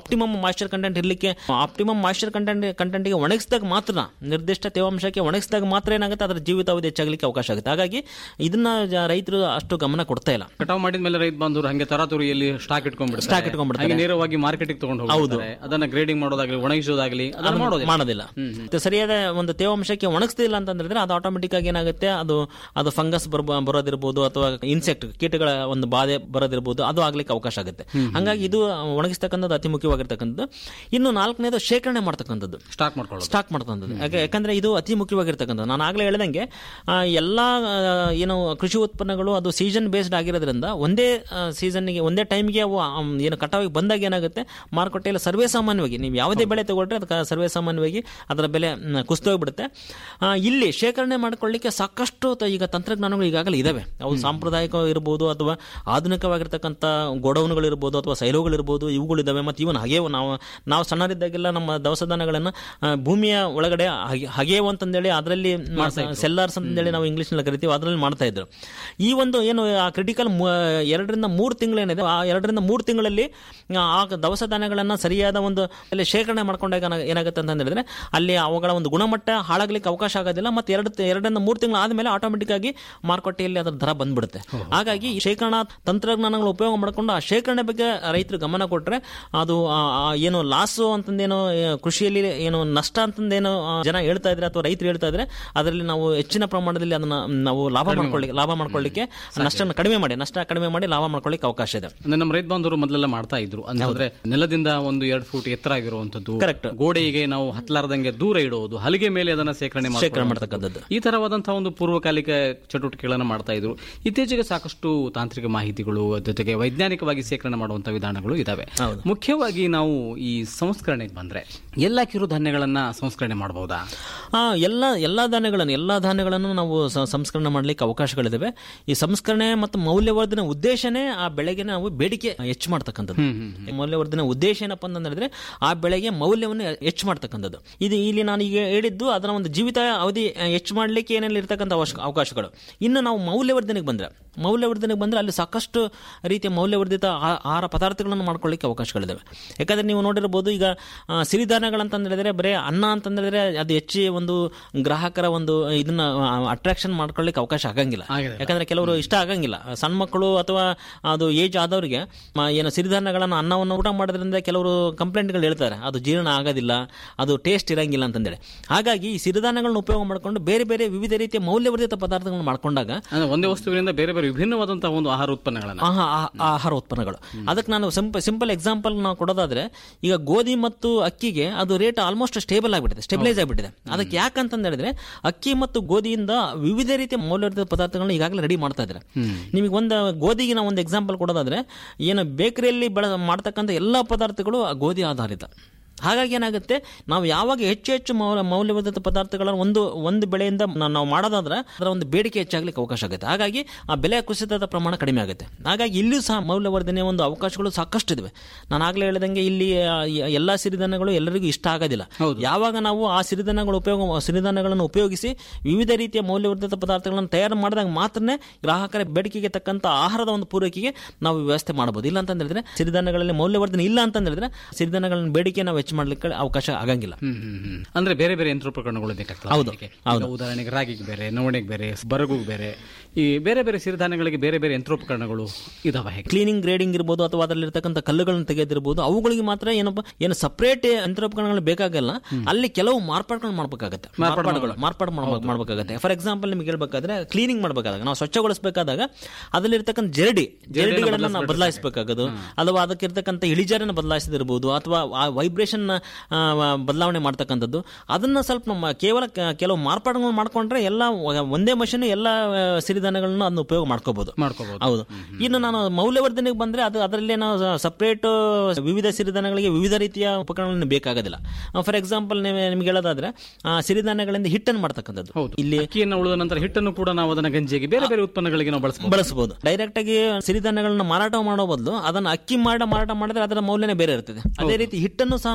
ಆಪ್ಟಿಮಮ್ ಮಾಯ್ಚರ್ ಕಂಟೆಂಟ್ ಇರಲಿಕ್ಕೆ ಆಪ್ಟಿಮಮ್ ಮಾಯ್ಚರ್ ಕಂಟೆಂಟ್ ಕಂಟೆಂಟ್ಗೆ ಒಣಗಿಸಿದಾಗ ಮಾತ್ರ ನಿರ್ದಿಷ್ಟ ತೇವಾಂಶಕ್ಕೆ ಒಣಗಿಸಿದಾಗ ಮಾತ್ರ ಏನಾಗುತ್ತೆ ಅದರ ಜೀವಿತಾವಧಿ ಹೆಚ್ಚಾಗಲಿಕ್ಕೆ ಅವಕಾಶ ಆಗುತ್ತೆ ಹಾಗಾಗಿ ಇದನ್ನ ಜ- ರೈತರು ಅಷ್ಟು ಗಮನ ಕೊಡ್ತಾ ಇಲ್ಲ ಕಟಾವ್ ಮಾಡಿದ ಮೇಲೆ ರೈತ ಬಾಂಧವರು ಹಂಗೆ ತರಾತುರಿಯಲ್ಲಿ ಸ್ಟಾಕ್ ಇಟ್ಕೊಂಡ್ಬಿಡ್ತಾರೆ Stock ಇಟ್ಕೊಂಡ್ಬಿಡ್ತಾರೆ. ಹಾಗೆ ನೇರವಾಗಿ ಮಾರ್ಕೆಟಿಗೆ ತಗೊಂಡು ಹೋಗ್ತಾರೆ ಅದನ್ನ ಗ್ರೇಡಿಂಗ್ ಮಾಡೋದಾಗ್ಲಿ ಒಣಗಿಸೋದಾಗ್ಲಿ ಅದನ್ನ ಮಾಡೋದಿಲ್ಲ ಮಾಡೋದಿಲ್ಲ ಮತ್ತೆ ಸರಿಯಾದ ಒಂದು ತೇವಾಂಶಕ್ಕೆ ಒಣಗಿಸ್ತಿಲ್ಲ ಅಂತಂದ್ರೆ ಅದು ಆಟೋಮೆಟಿಕ್ ಆಗಿ ಏನಾಗುತ್ತೆ ಅದು ಅದು ಫಂಗಸ್ ಬರೋದಿರ್ಬೋದು ಅಥವಾ ಇನ್ಸೆಕ್ಟ್ ಕೀಟಗಳ ಒಂದು ಬಾಧೆ ಬರೋದಿರ್ಬೋದು ಅದು ಆಗ್ಲಿಕ್ಕೆ ಅವಕಾಶ ಆಗುತ್ತೆ ಹಂಗಾಗಿ ಇದು ಒಣಗಿಸ್ತಕ್ಕಂಥದ್ದು ಅತಿ ಮುಖ್ಯವಾಗಿರ್ತಕ್ಕಂಥದ್ದು ಇನ್ನು ನಾಲ್ಕನೇದು ಶೇಖರಣೆ ಮಾಡ್ತಕ್ಕಂಥದ್ದು ಸ್ಟಾಕ್ ಮಾಡ್ಕೊಳ್ಳೋದು ಸ್ಟಾಕ್ ಮಾಡ್ತಕ್ಕಂಥದ್ದು ಯಾಕೆ ಯಾಕಂದ್ರೆ ಇದು ಅತಿ ಮುಖ್ಯವಾಗಿರ್ತಕ್ಕಂಥದ್ದು ನಾನು ಆಗಲೇ ಹೇಳ್ದಂಗೆ ಆ, ಎಲ್ಲಾ ಆ, ಏನು ಕೃಷಿ ಉತ್ಪನ್ನಗಳು ಅದು ಸೀಸನ್ ಬೇಸ್ಡ್ ಆಗಿರೋದ್ರಿಂದ ಒಂದೇ ಸೀಸನ್ಗೆ ಒಂದೇ ಟೈಮ್ಗೆ ಅವು ಆಮ್, ಏನು ಕಟಾವಿಗೆ ಬಂದಾಗ ಏನಾಗುತ್ತೆ ಮಾರುಕಟ್ಟೆಯಲ್ಲಿ ಸರ್ವೇ ಸಾಮಾನ್ಯವಾಗಿ ನೀವು ಯಾವುದೇ ಬೆಳೆ ತಗೊಳ್ರೆ ಅದಕ್ಕೆ ಸರ್ವೇ ಸಾಮಾನ್ಯವಾಗಿ ಅದರ ಬೆಲೆ ಮ್, ಕುಸಿದೋಗ್ಬಿಡುತ್ತೆ ಆ, ಇಲ್ಲಿ ಶೇಖರಣೆ ಮಾಡ್ಕೊಳ್ಳಿಕ್ಕೆ ಸಾಕಷ್ಟು ತ- ಈಗ ತಂತ್ರಜ್ಞಾನಗಳು ಈಗಾಗಲೇ ಇದಾವೆ ಅವು ಸಾಂಪ್ರದಾಯಿಕ ಇರ್ಬೋದು ಅಥವಾ ಆಧುನಿಕವಾಗಿರ್ತಕ್ಕಂಥ ಗೋಡೌನ್ಗಳು ಇರ್ಬೋದು ಅಥವಾ ಸೈಲೋಗಳು ಇರ್ಬೋದು ಇವುಗಳಿದಾವೆ ಮತ್ತು ಇವನ್ ಹಾಗೆ ನಾವು ನಾವು ಸಣ್ಣರಿದ್ದಾಗೆಲ್ಲ ನಮ್ಮ ದವಸ ಧಾನ್ಯಗಳನ್ನ ಆ, ಭೂಮಿಯ ಒಳಗಡೆ ಹಗೆ- ಹಗೆವು ಅಂತಂದೇಳಿ ಅದರಲ್ಲಿ ಸೆಲ್ಲಾರ್ಸ್ ಅಂತಂದೇಳಿ ನಾವು ಇಂಗ್ಲಿಷ್ನಲ್ಲಿ ಕರಿತೀವಿ ಅದರಲ್ಲಿ ಮಾಡ್ತಾ ಇದ್ರು ಈ ಒಂದು ಏನು ಆ ಕ್ರಿಟಿಕಲ್ ಎರಡರಿಂದ ಮೂರು ತಿಂಗಳೇನಿದೆ ಆ ಎರಡರಿಂದ ಮೂರು ತಿಂಗಳಲ್ಲಿ ಆ, ಆ ದವಸ ಧಾನ್ಯಗಳನ್ನ ಸರಿಯಾದ ಒಂದು ಅಲ್ಲಿ ಶೇಖರಣೆ ಮಾಡ್ಕೊಂಡಾಗ ಏನ- ಏನಾಗುತ್ತೆ ಅಂತ ಹೇಳಿದ್ರೆ ಅಲ್ಲಿ ಅವುಗಳ ಒಂದು ಗುಣಮಟ್ಟ ಹಾಳಾಗ್ಲಿಕ್ಕೆ ಅವಕಾಶ ಆಗೋದಿಲ್ಲ ಮತ್ತೆ ಎರಡು ಎರಡರಿಂದ ಮೂರು ತಿಂಗಳು ಆದ್ಮೇಲೆ ಆಟೋಮೆಟಿಕ್ ಆಗಿ ಮಾರುಕಟ್ಟೆಯಲ್ಲಿ ಅದರ ದರ ಬಂದ್ಬಿಡುತ್ತೆ ಹಾಗಾಗಿ ಈ ಶೇಖರಣಾ ತಂತ್ರಜ್ಞಾನಗಳು ಉಪಯೋಗ ಮಾಡಿಕೊಂಡು ಆ ಶೇಖರಣೆ ಬಗ್ಗೆ ರೈತರು ಗಮನ ಕೊಟ್ರೆ ಅದು ಆ, ಆ ಏನು ಲಾಸು ಅಂತಂದೇನೋ ಆ, ಕೃಷಿಯಲ್ಲಿ ಏನು ನಷ್ಟ ಅಂತಂದೇನೋ ಆ, ಜನ ಹೇಳ್ತಾ ಇದ್ರೆ ಅಥವಾ ರೈತರು ಹೇಳ್ತಾ ಇದ್ರೆ ಅದರಲ್ಲಿ ನಾವು ಹೆಚ್ಚಿನ ಪ್ರಮಾಣದಲ್ಲಿ ಅದನ್ನ ನಾವು ಲಾಭ ಮಾಡ್ಕೊಳ್ಳಿಕ್ಕೆ ಲಾಭ ಮಾಡ್ಕೊಳ್ಳಿಕ್ಕೆ ನಷ್ಟನ ಕಡಿಮೆ ಮಾಡಿ ನಷ್ಟ ಕಡಿಮೆ ಮಾಡಿ ಲಾಭ ಮಾಡ್ಕೊಳ್ಳಿಕ್ಕೆ ಅವಕಾಶ ಇದೆ ಅಂದ್ರೆ ನಮ್ಮ ರೈತ ಬಾಂಧವರು ಮೊದಲೆಲ್ಲ ಮಾಡ್ತಾ ಇದ್ರು ಅಂತಂದ್ರೆ ನೆಲದಿಂದ ಒಂದು ಎರಡು ಫೂಟ್ ಎತ್ತರ ಆಗಿರುವಂತದ್ದು Correct. ಗೋಡೆಗೆ ನಾವು ಹತ್ತಲಾರ್ದಂಗೆ ದೂರ ಇಡುವುದು ಹಲಿಗೆ ಮೇಲೆ ಅದನ್ನ ಶೇಖರಣೆ ಮಾಡ್ಕೊಳ್ಳೋದು. ಶೇಖರಣೆ ಮಾಡ್ತಕ್ಕಂಥದ್ದು. ಈ ತರವಾದಂತಹ ಒಂದು ಪೂರ್ವಕಾಲಿಕ ಚಟುವಟಿಕೆಗಳನ್ನ ಮಾಡ್ತಾ ಇದ್ರು ಇತ್ತೀಚೆಗೆ ಸಾಕಷ್ಟು ತಾಂತ್ರಿಕ ಮಾಹಿತಿಗಳು ಜೊತೆಗೆ ವೈಜ್ಞಾನಿಕವಾಗಿ ಶೇಖರಣೆ ಮಾಡುವಂತಹ ವಿಧಾನಗಳು ಇದಾವೆ ಹೌದು. ಮುಖ್ಯವಾಗಿ ನಾವು ಈ ಸಂಸ್ಕರಣೆಗೆ ಬಂದ್ರೆ ಎಲ್ಲ ಕಿರುಧಾನ್ಯಗಳನ್ನ ಸಂಸ್ಕರಣೆ ಮಾಡಬಹುದಾ ಆ, ಎಲ್ಲ ಎಲ್ಲ ಧಾನ್ಯಗಳನ್ನು ಎಲ್ಲ ಧಾನ್ಯಗಳನ್ನು ನಾವು ಸ- ಸಂಸ್ಕರಣೆ ಮಾಡಲಿಕ್ಕೆ ಅವಕಾಶಗಳಿದಾವೆ ಈ ಸಂಸ್ಕರಣೆ ಮತ್ತು ಮೌಲ್ಯವರ್ಧನೆ ಉದ್ದೇಶನೇ ಆ ಬೆಳೆಗೆ ನಾವು ಬೇಡಿಕೆ ಹೆಚ್ಚು ಮಾಡ್ತಕ್ಕಂಥದ್ದು ಮೌಲ್ಯವರ್ಧನೆ ಉದ್ದೇಶ ಏನಪ್ಪ ಅಂತಂದ್ರೆ ಆ ಬೆಳೆಗೆ ಮೌಲ್ಯವನ್ನು ಹೆಚ್ಚು ಮಾಡ್ತಕ್ಕಂಥದ್ದು ಇದು ಇಲ್ಲಿ ನಾನು ಈಗ ಹೇಳಿದ್ದು ಅದರ ಒಂದು ಜೀವಿತ ಅವಧಿ ಹೆಚ್ಚು ಮಾಡಲಿಕ್ಕೆ ಏನೆಲ್ಲ ಇರ್ತಕ್ಕಂಥ ಅವಶ್ಯ- ಅವಕಾಶಗಳು ಇನ್ನು ನಾವು ಮೌಲ್ಯವರ್ಧನೆಗೆ ಬಂದ್ರೆ ಮೌಲ್ಯವರ್ಧನೆಗೆ ಬಂದ್ರೆ ಅಲ್ಲಿ ಸಾಕಷ್ಟು ರೀತಿಯ ಮೌಲ್ಯವರ್ಧಿತ ಆ- ಆಹಾರ ಪದಾರ್ಥಗಳನ್ನು ಮಾಡ್ಕೊಳ್ಳಿಕ್ಕೆ ಅವಕಾಶಗಳಿದಾವೆ ಯಾಕಂದ್ರೆ ನೀವು ನೋಡಿರ್ಬೋದು ಈಗ ಆ, ಸಿರಿಧಾನ್ಯಗಳಂತ ಹೇಳಿದ್ರೆ ಬರೀ ಅನ್ನ ಅಂತ ಹೇಳಿದ್ರೆ ಅದು ಹೆಚ್ಚು ಒಂದು ಗ್ರಾಹಕರ ಒಂದು ಇದನ್ನ ಅಟ್ರಾಕ್ಷನ್ ಮಾಡ್ಕೊಳ್ಳಿಕ್ಕೆ ಅವಕಾಶ ಆಗಂಗಿಲ್ಲ ಆಗಿಲ್ಲ. ಯಾಕಂದ್ರೆ ಕೆಲವರು ಇಷ್ಟ ಆಗಂಗಿಲ್ಲ ಸಣ್ಣ ಮಕ್ಕಳು ಅಥವಾ ಅದು ಏಜ್ ಆದವರಿಗೆ ಮ- ಏನು ಸಿರಿಧಾನ್ಯಗಳನ್ನು ಅನ್ನವನ್ನು ಊಟ ಮಾಡೋದ್ರಿಂದ ಕೆಲವರು ಕಂಪ್ಲೇಂಟ್ಗಳು ಹೇಳ್ತಾರೆ ಅದು ಜೀರ್ಣ ಆಗೋದಿಲ್ಲ ಅದು ಟೇಸ್ಟ್ ಇರಂಗಿಲ್ಲ ಅಂತಂದೇಳಿ ಹಾಗಾಗಿ ಈ ಸಿರಿಧಾನ್ಯಗಳನ್ನ ಉಪಯೋಗ ಮಾಡಿಕೊಂಡು ಬೇರೆ ಬೇರೆ ವಿವಿಧ ರೀತಿಯ ಮೌಲ್ಯವರ್ಧಿತ ಪದಾರ್ಥಗಳನ್ನ ಮಾಡ್ಕೊಂಡಾಗ ಅಂದ್ರೆ ಒಂದೇ ವಸ್ತುವಿನಿಂದ ಬೇರೆ ಬೇರೆ ವಿಭಿನ್ನವಾದಂತಹ ಒಂದು ಆಹಾರ ಉತ್ಪನ್ನಗಳನ್ನ ಆಹಾ- ಆ- ಆಹಾರ ಉತ್ಪನ್ನಗಳು ಅದಕ್ಕೆ ನಾನು ಸಿಂಪಲ್ ಸಿಂಪಲ್ ಎಕ್ಸಾಂಪಲ್ ನಾವು ಕೊಡೋದಾದ್ರೆ ಈಗ ಗೋಧಿ ಮತ್ತು ಅಕ್ಕಿಗೆ ಅದು ರೇಟ್ ಆಲ್ಮೋಸ್ಟ್ ಸ್ಟೇಬಲ್ ಆಗಿಬಿಟ್ಟಿದೆ ಸ್ಟೆಬಿಲೈಸ್ ಆಗಿಬಿಟ್ಟಿದೆ ಅದಕ್ಕೆ ಯಾಕಂತ ಹೇಳಿದ್ರೆ ಅಕ್ಕಿ ಮತ್ತು ಗೋಧಿಯಿಂದ ವಿವಿಧ ರೀತಿಯ ಮೌಲ್ಯವರ್ಧಿತ ಪದಾರ್ಥಗಳನ್ನ ಈಗಾಗಲೇ ರೆಡಿ ಮಾಡ್ತಾ ಇದ್ದಾರೆ ನಿಮಗೆ ಒಂದು ಗೋಧಿಗೆ ನಾವು ಒಂದು ಎಕ್ಸಾಂಪಲ್ ಕೊಡೋದಾದ್ರೆ ಏನು ಬೇಕರಿಯಲ್ಲಿ ಬೆಳ ಮಾಡ್ತಕ್ಕಂಥ ಎಲ್ಲ ಪದಾರ್ಥಗಳು ಆ ಗೋಧಿ ಆಧಾರಿತ ಹಾಗಾಗಿ ಏನಾಗುತ್ತೆ ನಾವು ಯಾವಾಗ ಹೆಚ್ಚು ಹೆಚ್ಚು ಮೌಲ್ಯ ಮೌಲ್ಯವರ್ಧಿತ ಪದಾರ್ಥಗಳನ್ನು ಒಂದು ಒಂದು ಬೆಳೆಯಿಂದ ನಾ- ನಾವು ಮಾಡೋದಾದ್ರೆ ಅದರ ಒಂದು ಬೇಡಿಕೆ ಹೆಚ್ಚಾಗ್ಲಿಕ್ಕೆ ಅವಕಾಶ ಆಗುತ್ತೆ ಹಾಗಾಗಿ ಆ ಬೆಲೆ ಕುಸಿತದ ಪ್ರಮಾಣ ಕಡಿಮೆ ಆಗುತ್ತೆ ಹಾಗಾಗಿ ಇಲ್ಲಿಯೂ ಸಹ ಮೌಲ್ಯವರ್ಧನೆಯ ಒಂದು ಅವಕಾಶಗಳು ಸಾಕಷ್ಟು ಇದಾವೆ ನಾನು ಆಗ್ಲೇ ಹೇಳಿದಂಗೆ ಇಲ್ಲಿ ಆ, ಯ- ಎಲ್ಲಾ ಸಿರಿಧಾನ್ಯಗಳು ಎಲ್ಲರಿಗೂ ಇಷ್ಟ ಆಗೋದಿಲ್ಲ ಯಾವಾಗ ನಾವು ಆ ಸಿರಿಧಾನ್ಯಗಳು ಉಪಯೋಗ ಸಿರಿಧಾನ್ಯಗಳನ್ನು ಉಪಯೋಗಿಸಿ ವಿವಿಧ ರೀತಿಯ ಮೌಲ್ಯವರ್ಧಿತ ಪದಾರ್ಥಗಳನ್ನು ತಯಾರು ಮಾಡಿದಾಗ ಮಾತ್ರನೇ ಗ್ರಾಹಕರ ಬೇಡಿಕೆಗೆ ತಕ್ಕಂತ ಆಹಾರದ ಒಂದು ಪೂರೈಕೆಗೆ ನಾವು ವ್ಯವಸ್ಥೆ ಮಾಡಬಹುದು ಇಲ್ಲ ಅಂತ ಹೇಳಿದ್ರೆ ಸಿರಿಧಾನ್ಯಗಳಲ್ಲಿ ಮೌಲ್ಯವರ್ಧನೆ ಇಲ್ಲ ಅಂತ ಹೇಳಿದ್ರೆ ಸಿರಿಧಾನ್ಯಗಳ ಬೇಡಿಕೆ ನಾವು ಹೆಚ್ಚು ಮಾಡ್ಲಿಕ್ಕೆ ಅವಕಾಶ ಆಗಂಗಿಲ್ಲ ಹ್ಮ್, ಹ್ಮ್, ಹ್ಮ್. ಅಂದ್ರೆ ಬೇರೆ ಬೇರೆ ಯಂತ್ರೋಪಕರಣಗಳು ಬೇಕಾಗ್ತವೆ ಹೌದು, ಅದಕ್ಕೆ. ಈಗ ಹೌದು. ಉದಾಹರಣೆಗೆ ರಾಗಿಗೆ ಬೇರೆ ನವಣೆಗೆ ಬೇರೆ ಬರಗುಗೆ ಬೇರೆ ಈ ಬೇರೆ ಬೇರೆ ಸಿರಿಧಾನ್ಯಗಳಿಗೆ ಬೇರೆ ಬೇರೆ ಯಂತ್ರೋಪಕರಣಗಳು ಇದಾವೆ ಹೇಗೆ ಕ್ಲೀನಿಂಗ್ ಗ್ರೇಡಿಂಗ್ ಇರ್ಬೋದು ಅಥವಾ ಅದರಲ್ಲಿರ್ತಕ್ಕಂಥ ಕಲ್ಲುಗಳನ್ನು ತೆಗೆದಿರ್ಬೋದು ಅವುಗಳಿಗೆ ಮಾತ್ರ ಏನಪ್ಪ ಏನು ಸಪರೇಟ್ ಯಂತ್ರೋಪಕರಣಗಳು ಬೇಕಾಗಲ್ಲ ಅಲ್ಲಿ ಕೆಲವು ಮಾರ್ಪಾಡುಗಳು ಮಾಡ್ಬೇಕಾಗತ್ತೆ ಮಾರ್ಪಾಡುಗಳು ಮಾರ್ಪಾಡು ಮಾಡ್ಬೇಕು- ಮಾಡ್ಬೇಕಾಗತ್ತೆ ಫಾರ್ ಎಕ್ಸಾಂಪಲ್ ನಿಮ್ಗೆ ಹೇಳ್ಬೇಕಾದ್ರೆ ಕ್ಲೀನಿಂಗ್ ಮಾಡ್ಬೇಕಾದಾಗ ನಾವು ಸ್ವಚ್ಛಗೊಳಿಸಬೇಕಾದಾಗ ಅದರಲ್ಲಿರ್ತಕ್ಕಂಥ ಜರಡಿ ಜರಡಿಗಳನ್ನ ನಾವು ಬದಲಾಯಿಸಬೇಕಾಗೋದು ಅಥವಾ ಅದಕ್ಕಿರ್ತಕ್ಕಂಥ ಇಳಿಜಾರನ್ನ ಬದಲಾಯಿಸದಿರ್ಬೋದು ಅಥವಾ ಆ ವೈಬ್ರೇಷನ್ ಬದಲಾವಣೆ ಮಾಡ್ತಕ್ಕಂಥದ್ದು ಅದನ್ನ ಸ್ವಲ್ಪ ನಮ್ಮ ಕೇವಲ ಕ- ಕೆಲವು ಮಾರ್ಪಾಡುಗಳು ಮಾಡ್ಕೊಂಡ್ರೆ ಎಲ್ಲ ಒಂದೇ ಮಷೀನ್ ಎಲ್ಲ ಆ, ಸಿರಿಧಾನ್ಯಗಳನ್ನ ಅದನ್ನ ಉಪಯೋಗ ಮಾಡ್ಕೋಬಹುದು ಮಾಡ್ಕೋಬಹುದು. ಹೌದು ಇನ್ನು ನಾನು ಮೌಲ್ಯವರ್ಧನೆಗೆ ಬಂದ್ರೆ ಅದು ಅದರಲ್ಲಿ ನಾವು ಸಪರೇಟ್ ವಿವಿಧ ಸಿರಿಧಾನ್ಯಗಳಿಗೆ ವಿವಿಧ ರೀತಿಯ ಉಪಕರಣಗಳನ್ನು ಬೇಕಾಗೋದಿಲ್ಲ ಫಾರ್ ಎಕ್ಸಾಂಪಲ್ ನಿಮ್ಗೆ ಹೇಳೋದಾದ್ರೆ ಆ, ಸಿರಿಧಾನ್ಯಗಳಿಂದ ಹಿಟ್ಟನ್ನು ಮಾಡ್ತಕ್ಕಂಥದ್ದು ಹೌದು ಇಲ್ಲಿ ಅಕ್ಕಿಯನ್ನು ಉಳಿದ ನಂತರ ಹಿಟ್ಟನ್ನು ಕೂಡ ನಾವು ಅದನ್ನ ಗಂಜಿಗೆ ಬೇರೆ ಬೇರೆ ಉತ್ಪನ್ನಗಳಿಗೆ ನಾವು ಬಳಸಬಹುದು ಬಳಸಬಹುದು ಡೈರೆಕ್ಟ್ ಆಗಿ ಸಿರಿಧಾನ್ಯಗಳನ್ನ ಮಾರಾಟ ಮಾಡೋ ಬದಲು ಅದನ್ನ ಅಕ್ಕಿ ಮಾಡ ಮಾರಾಟ ಮಾಡಿದ್ರೆ ಅದರ ಮೌಲ್ಯನೇ ಬೇರೆ ಇರ್ತದೆ ಅದೇ ರೀತಿ ಹಿಟ್ಟನ್ನು ಸಹ ನಾವು